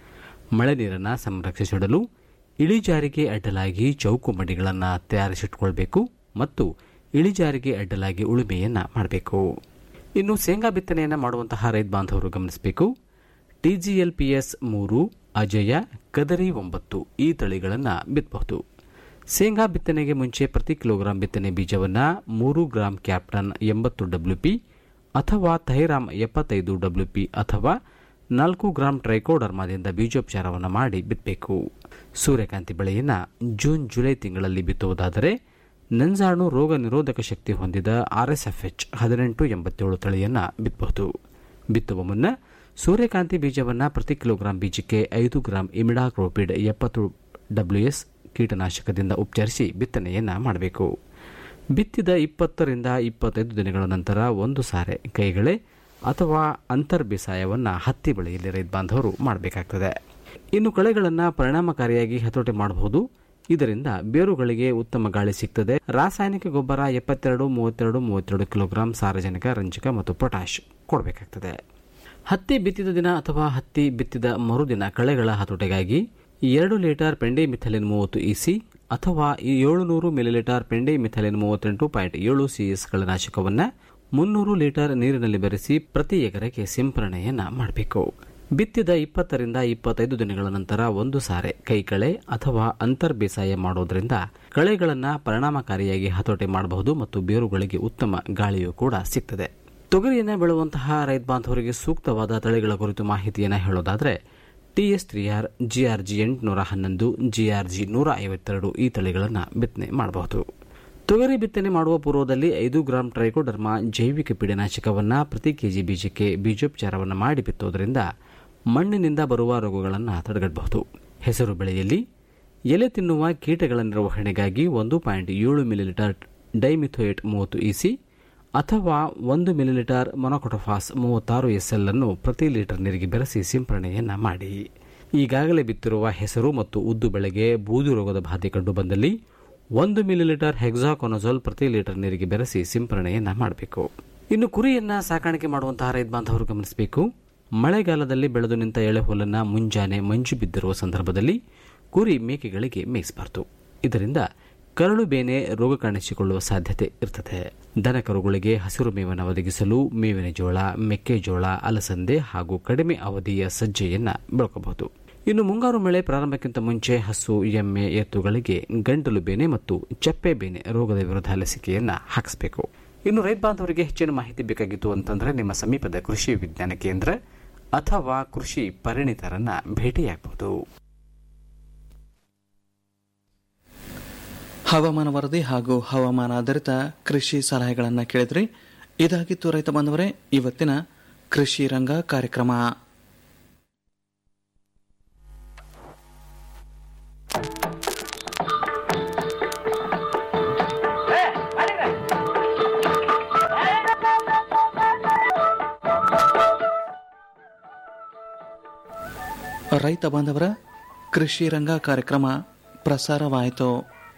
ಮಳೆ ನೀರನ್ನು ಸಂರಕ್ಷಿಸಿಡಲು ಇಳಿಜಾರಿಗೆ ಅಡ್ಡಲಾಗಿ ಚೌಕು ಮಡಿಗಳನ್ನು ತಯಾರಿಸಿಟ್ಕೊಳ್ಬೇಕು ಮತ್ತು ಇಳಿಜಾರಿಗೆ ಅಡ್ಡಲಾಗಿ ಉಳುಮೆಯನ್ನ ಮಾಡಬೇಕು ಇನ್ನು ಶೇಂಗಾ ಬಿತ್ತನೆಯನ್ನು ಮಾಡುವಂತಹ ರೈತ ಬಾಂಧವರು ಗಮನಿಸಬೇಕು ಟಿಜಿಎಲ್ಪಿಎಸ್ ಮೂರು ಅಜಯ ಕದರಿ ಒಂಬತ್ತು ಈ ತಳಿಗಳನ್ನು ಬಿತ್ತಬಹುದು ಶೇಂಗಾ ಬಿತ್ತನೆಗೆ ಮುಂಚೆ ಪ್ರತಿ ಕಿಲೋಗ್ರಾಂ ಬಿತ್ತನೆ ಬೀಜವನ್ನು ಮೂರು ಗ್ರಾಂ ಕ್ಯಾಪ್ಟನ್ ಎಂಬತ್ತು ಡಬ್ಲ್ಯೂಪಿ ಅಥವಾ ಥೈರಾಮ್ ಎಪ್ಪತ್ತೈದು ಡಬ್ಲ್ಯೂಪಿ ಅಥವಾ ನಾಲ್ಕು ಗ್ರಾಂ ಟ್ರೈಕೋಡರ್ಮಾದಿಂದ ಬೀಜೋಪಚಾರವನ್ನು ಮಾಡಿ ಬಿತ್ತಬೇಕು ಸೂರ್ಯಕಾಂತಿ ಬೆಳೆಯನ್ನು ಜೂನ್ ಜುಲೈ ತಿಂಗಳಲ್ಲಿ ಬಿತ್ತುವುದಾದರೆ ನಂಜಾಣು ರೋಗ ನಿರೋಧಕ ಶಕ್ತಿ ಹೊಂದಿದ ಆರ್ಎಸ್ಎಫ್ಎಚ್ ಹದಿನೆಂಟು ಎಂಬತ್ತೇಳು ತಳಿಯನ್ನು ಬಿತ್ತಬಹುದು ಬಿತ್ತುವ ಮುನ್ನ ಸೂರ್ಯಕಾಂತಿ ಬೀಜವನ್ನು ಪ್ರತಿ ಕಿಲೋಗ್ರಾಂ ಬೀಜಕ್ಕೆ ಐದು ಗ್ರಾಂ ಇಮಿಡಾಕ್ರೋಪಿಡ್ ಎಪ್ಪತ್ತು ಡಬ್ಲ್ಯೂಎಸ್ ಕೀಟನಾಶಕದಿಂದ ಉಪಚರಿಸಿ ಬಿತ್ತನೆಯನ್ನು ಮಾಡಬೇಕು ಬಿತ್ತಿದ ಇಪ್ಪತ್ತರಿಂದ ಇಪ್ಪತ್ತೈದು ದಿನಗಳ ನಂತರ ಒಂದು ಸಾರೆ ಕೈಗಳೇ ಅಥವಾ ಅಂತರ್ ಬೇಸಾಯವನ್ನು ಹತ್ತಿ ಬೆಳೆಯಲ್ಲಿ ರೈತ ಬಾಂಧವರು ಮಾಡಬೇಕಾಗ್ತದೆ ಇನ್ನು ಕಳೆಗಳನ್ನು ಪರಿಣಾಮಕಾರಿಯಾಗಿ ಹತೋಟಿ ಮಾಡಬಹುದು ಇದರಿಂದ ಬೇರುಗಳಿಗೆ ಉತ್ತಮ ಗಾಳಿ ಸಿಗ್ತದೆ ರಾಸಾಯನಿಕ ಗೊಬ್ಬರ ಎಪ್ಪತ್ತೆರಡು ಮೂವತ್ತೆರಡು ಮೂವತ್ತೆರಡು ಕಿಲೋಗ್ರಾಂ ಸಾರಜನಕ ರಂಜಕ ಮತ್ತು ಪೊಟ್ಯಾಶ್ ಕೊಡಬೇಕಾಗ್ತದೆ ಹತ್ತಿ ಬಿತ್ತಿದ ದಿನ ಅಥವಾ ಹತ್ತಿ ಬಿತ್ತಿದ ಮರುದಿನ ಕಳೆಗಳ ಹತೋಟಿಗಾಗಿ ಎರಡು ಲೀಟರ್ ಪೆಂಡೆ ಮಿಥಲಿನ್ ಮೂವತ್ತು ಇಸಿ ಅಥವಾ ಏಳುನೂರು ಮಿಲಿಲೀಟರ್ ಪೆಂಡೆ ಮಿಥಲಿನ್ ಮೂವತ್ತೆಂಟು ಪಾಯಿಂಟ್ ಏಳು ಸಿಎಸ್ ಕಳೆನಾಶಕವನ್ನು ಮುನ್ನೂರು ಲೀಟರ್ ನೀರಿನಲ್ಲಿ ಬೆರೆಸಿ ಪ್ರತಿ ಎಕರೆಗೆ ಸಿಂಪರಣೆಯನ್ನ ಮಾಡಬೇಕು ಬಿತ್ತಿದ ಇಪ್ಪತ್ತರಿಂದ ಇಪ್ಪತ್ತೈದು ದಿನಗಳ ನಂತರ ಒಂದು ಸಾರೆ ಕೈಕಳೆ ಅಥವಾ ಅಂತರ್ ಬೇಸಾಯ ಮಾಡೋದ್ರಿಂದ ಕಳೆಗಳನ್ನು ಪರಿಣಾಮಕಾರಿಯಾಗಿ ಹತೋಟಿ ಮಾಡಬಹುದು ಮತ್ತು ಬೇರುಗಳಿಗೆ ಉತ್ತಮ ಗಾಳಿಯೂ ಕೂಡ ಸಿಗ್ತದೆ ತೊಗರಿಯನ್ನು ಬೆಳೆಯುವಂತಹ ರೈತ ಬಾಂಧವರಿಗೆ ಸೂಕ್ತವಾದ ತಳಿಗಳ ಕುರಿತು ಮಾಹಿತಿಯನ್ನು ಹೇಳೋದಾದರೆ TS three R GR G ಎಂಟುನೂರ ಹನ್ನೊಂದು ಜಿಆರ್ ಜಿ ನೂರ ಐವತ್ತೆರಡು ಈ ತಳಿಗಳನ್ನು ಬಿತ್ತನೆ ಮಾಡಬಹುದು ತೊಗರಿ ಬಿತ್ತನೆ ಮಾಡುವ ಪೂರ್ವದಲ್ಲಿ ಐದು ಗ್ರಾಂ ಟ್ರೈಕೋಡರ್ಮಾ ಜೈವಿಕ ಪೀಡನಾಶಕವನ್ನು ಪ್ರತಿ ಕೆಜಿ ಬೀಜಕ್ಕೆ ಬೀಜೋಪಚಾರವನ್ನು ಮಾಡಿ ಬಿತ್ತೋದ್ರಿಂದ ಮಣ್ಣಿನಿಂದ ಬರುವ ರೋಗಗಳನ್ನು ತಡೆಗಟ್ಟಬಹುದು ಹೆಸರು ಬೆಳೆಯಲ್ಲಿ ಎಲೆ ತಿನ್ನುವ ಕೀಟಗಳ ನಿರ್ವಹಣೆಗಾಗಿ ಒಂದು ಪಾಯಿಂಟ್ ಏಳು ಮಿಲಿಲೀಟರ್ ಡೈಮಿಥೋಯೇಟ್ ಮೂವತ್ತು ಇಸಿ ಅಥವಾ ಒಂದು ಮಿಲಿಲೀಟರ್ ಮೊನೊಕೊಟೊಫಾಸ್ ಮೂವತ್ತಾರು ಎಸ್ಎಲ್ ಅನ್ನು ಪ್ರತಿ ಲೀಟರ್ ನೀರಿಗೆ ಬೆರೆಸಿ ಸಿಂಪರಣೆಯನ್ನ ಮಾಡಿ ಈಗಾಗಲೇ ಬಿತ್ತಿರುವ ಹೆಸರು ಮತ್ತು ಉದ್ದು ಬೆಳೆಗೆ ಬೂದು ರೋಗದ ಬಾಧೆ ಕಂಡು ಬಂದಲ್ಲಿ ಒಂದು ಮಿಲಿಲೀಟರ್ ಹೆಕ್ಸಾಕೊನಜೋಲ್ ಪ್ರತಿ ಲೀಟರ್ ನೀರಿಗೆ ಬೆರೆಸಿ ಸಿಂಪರಣೆಯನ್ನ ಮಾಡಬೇಕು ಇನ್ನು ಕುರಿಯನ್ನ ಸಾಕಾಣಿಕೆ ಮಾಡುವಂತಹ ರೈತ ಬಾಂಧವರು ಗಮನಿಸಬೇಕು ಮಳೆಗಾಲದಲ್ಲಿ ಬೆಳೆದು ನಿಂತ ಎಳೆ ಹುಲ್ಲನ್ನು ಮುಂಜಾನೆ ಮಂಜು ಬಿದ್ದಿರುವ ಸಂದರ್ಭದಲ್ಲಿ ಕುರಿ ಮೇಕೆಗಳಿಗೆ ಮೇಯಿಸಬಾರದು ಇದರಿಂದ ಕರಳು ಬೇನೆ ರೋಗ ಕಾಣಿಸಿಕೊಳ್ಳುವ ಸಾಧ್ಯತೆ ಇರ್ತದೆ ದನಕರುಗಳಿಗೆ ಹಸಿರು ಮೇವನ್ನು ಒದಗಿಸಲು ಮೇವಿನ ಜೋಳ ಮೆಕ್ಕೆಜೋಳ ಅಲಸಂದೆ ಹಾಗೂ ಕಡಿಮೆ ಅವಧಿಯ ಸಜ್ಜೆಯನ್ನ ಬೆಳಕಬಹುದು ಇನ್ನು ಮುಂಗಾರು ಮಳೆ ಪ್ರಾರಂಭಕ್ಕಿಂತ ಮುಂಚೆ ಹಸು ಎಮ್ಮೆ ಎತ್ತುಗಳಿಗೆ ಗಂಟಲು ಬೇನೆ ಮತ್ತು ಚಪ್ಪೆ ಬೇನೆ ರೋಗದ ವಿರುದ್ಧ ಲಸಿಕೆಯನ್ನ ಹಾಕಿಸಬೇಕು ಇನ್ನು ರೈತ ಬಾಂಧವರಿಗೆ ಹೆಚ್ಚಿನ ಮಾಹಿತಿ ಬೇಕಾಗಿತ್ತು ಅಂತಂದ್ರೆ ನಿಮ್ಮ ಸಮೀಪದ ಕೃಷಿ ವಿಜ್ಞಾನ ಕೇಂದ್ರ ಅಥವಾ ಕೃಷಿ ಪರಿಣಿತರನ್ನ ಭೇಟಿಯಾಗಬಹುದು ಹವಾಮಾನ ವರದಿ ಹಾಗೂ ಹವಾಮಾನ ಆಧಾರಿತ ಕೃಷಿ ಸಲಹೆಗಳನ್ನು ಕೇಳಿದ್ರಿ ಇದಾಗಿತ್ತು ರೈತ ಬಾಂಧವರೇ ಇವತ್ತಿನ ಕೃಷಿ ರಂಗ ಕಾರ್ಯಕ್ರಮ ರೈತ ಬಾಂಧವರ ಕೃಷಿ ರಂಗ ಕಾರ್ಯಕ್ರಮ ಪ್ರಸಾರವಾಯಿತು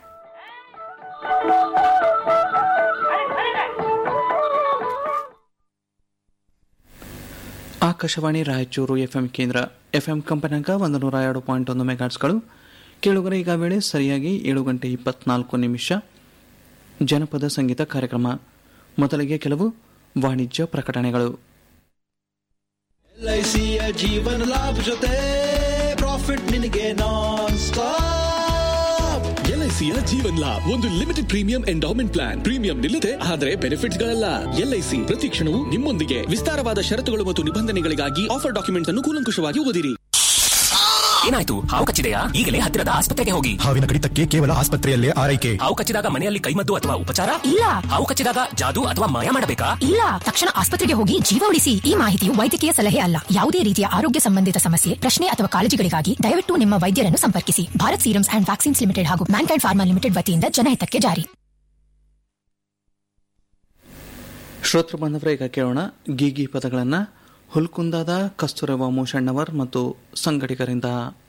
ಆಕಾಶವಾಣಿ ರಾಯಚೂರು ಎಫ್ಎಂ ಕೇಂದ್ರ ಎಫ್ಎಂ ಕಂಪನಾಂಕ ಒಂದು ನೂರ ಎರಡು ಪಾಯಿಂಟ್ ಒಂದು ಮೆಗಾಟ್ಸ್ಗಳು ಕೇಳುಗರೆ ಈಗ ವೇಳೆ ಸರಿಯಾಗಿ ಏಳು ಗಂಟೆ ಇಪ್ಪತ್ನಾಲ್ಕು ನಿಮಿಷ ಜನಪದ ಸಂಗೀತ ಕಾರ್ಯಕ್ರಮ ಮೊದಲಿಗೆ ಕೆಲವು ವಾಣಿಜ್ಯ ಪ್ರಕಟಣೆಗಳು ಎಲ್ಐಸಿಯ ಜೀವನ ಲಾಭ ಜೊತೆ ಪ್ರಾಫಿಟ್ ನಿನಗೆ ನಾನ್ ಸ್ಟಾಪ್ ಎಲ್ಐಸಿಯ ಜೀವನ್ ಲಾಭ್ ಒಂದು limited premium endowment plan premium ನಿಲ್ಲದೆ ಆದರೆ ಬೆನಿಫಿಟ್ಸ್ ಗಳಲ್ಲ ಎಲ್ಐಸಿ ಪ್ರತಿ ಕ್ಷಣವೂ ನಿಮ್ಮೊಂದಿಗೆ ವಿಸ್ತಾರವಾದ ಷರತ್ತುಗಳು ಮತ್ತು ನಿಬಂಧನೆಗಳಿಗಾಗಿ ಆಫರ್ ಡಾಕ್ಯುಮೆಂಟ್ಸ್ ಅನ್ನು ಕೂಲಂಕುಷವಾಗಿ ಓದಿರಿ ಏನಾಯ್ತು ಹಾವು ಕಚ್ಚಿದೆಯಾ ಈಗಲೇ ಹತ್ತಿರದ ಆಸ್ಪತ್ರೆಗೆ ಹೋಗಿ ಹಾವಿನ ಕಡಿತಕ್ಕೆ ಕೇವಲ ಆಸ್ಪತ್ರೆಯಲ್ಲೇ ಆರೈಕೆ ಹಾವು ಕಚ್ಚಿದಾಗ ಮನೆಯಲ್ಲಿ ಕೈಮದ್ದು ಅಥವಾ ಉಪಚಾರ ಇಲ್ಲ ಹಾವು ಕಚ್ಚಿದಾಗ ಜಾದು ಅಥವಾ ಮಾಯ ಮಾಡಬೇಕಾ ಇಲ್ಲ ತಕ್ಷಣ ಆಸ್ಪತ್ರೆಗೆ ಹೋಗಿ ಜೀವ ಉಳಿಸಿ ಈ ಮಾಹಿತಿಯು ವೈದ್ಯಕೀಯ ಸಲಹೆ ಅಲ್ಲ ಯಾವುದೇ ರೀತಿಯ ಆರೋಗ್ಯ ಸಂಬಂಧಿತ ಸಮಸ್ಯೆ ಪ್ರಶ್ನೆ ಅಥವಾ ಕಾಳಜಿಗಳಿಗಾಗಿ ದಯವಿಟ್ಟು ನಿಮ್ಮ ವೈದ್ಯರನ್ನು ಸಂಪರ್ಕಿಸಿ Bharat Serums and Vaccines Limited ಹಾಗೂ ಮ್ಯಾನ್ಕೈಂಡ್ ಫಾರ್ಮಾ ಲಿಮಿಟೆಡ್ ವತಿಯಿಂದ ಜನಹಿತಕ್ಕೆ ಜಾರಿ ಶ್ರೋತೃ ಬಾಂಧವರೇ ಈಗ ಕೇಳೋಣ ಗೀಗಿ ಪದಗಳನ್ನು ಹುಲ್ಕುಂದಾದ ಕಸ್ತೂರವ ಮೂಷಣ್ಣವರ್ ಮತ್ತು ಸಂಗಡಿಗರಿಂದ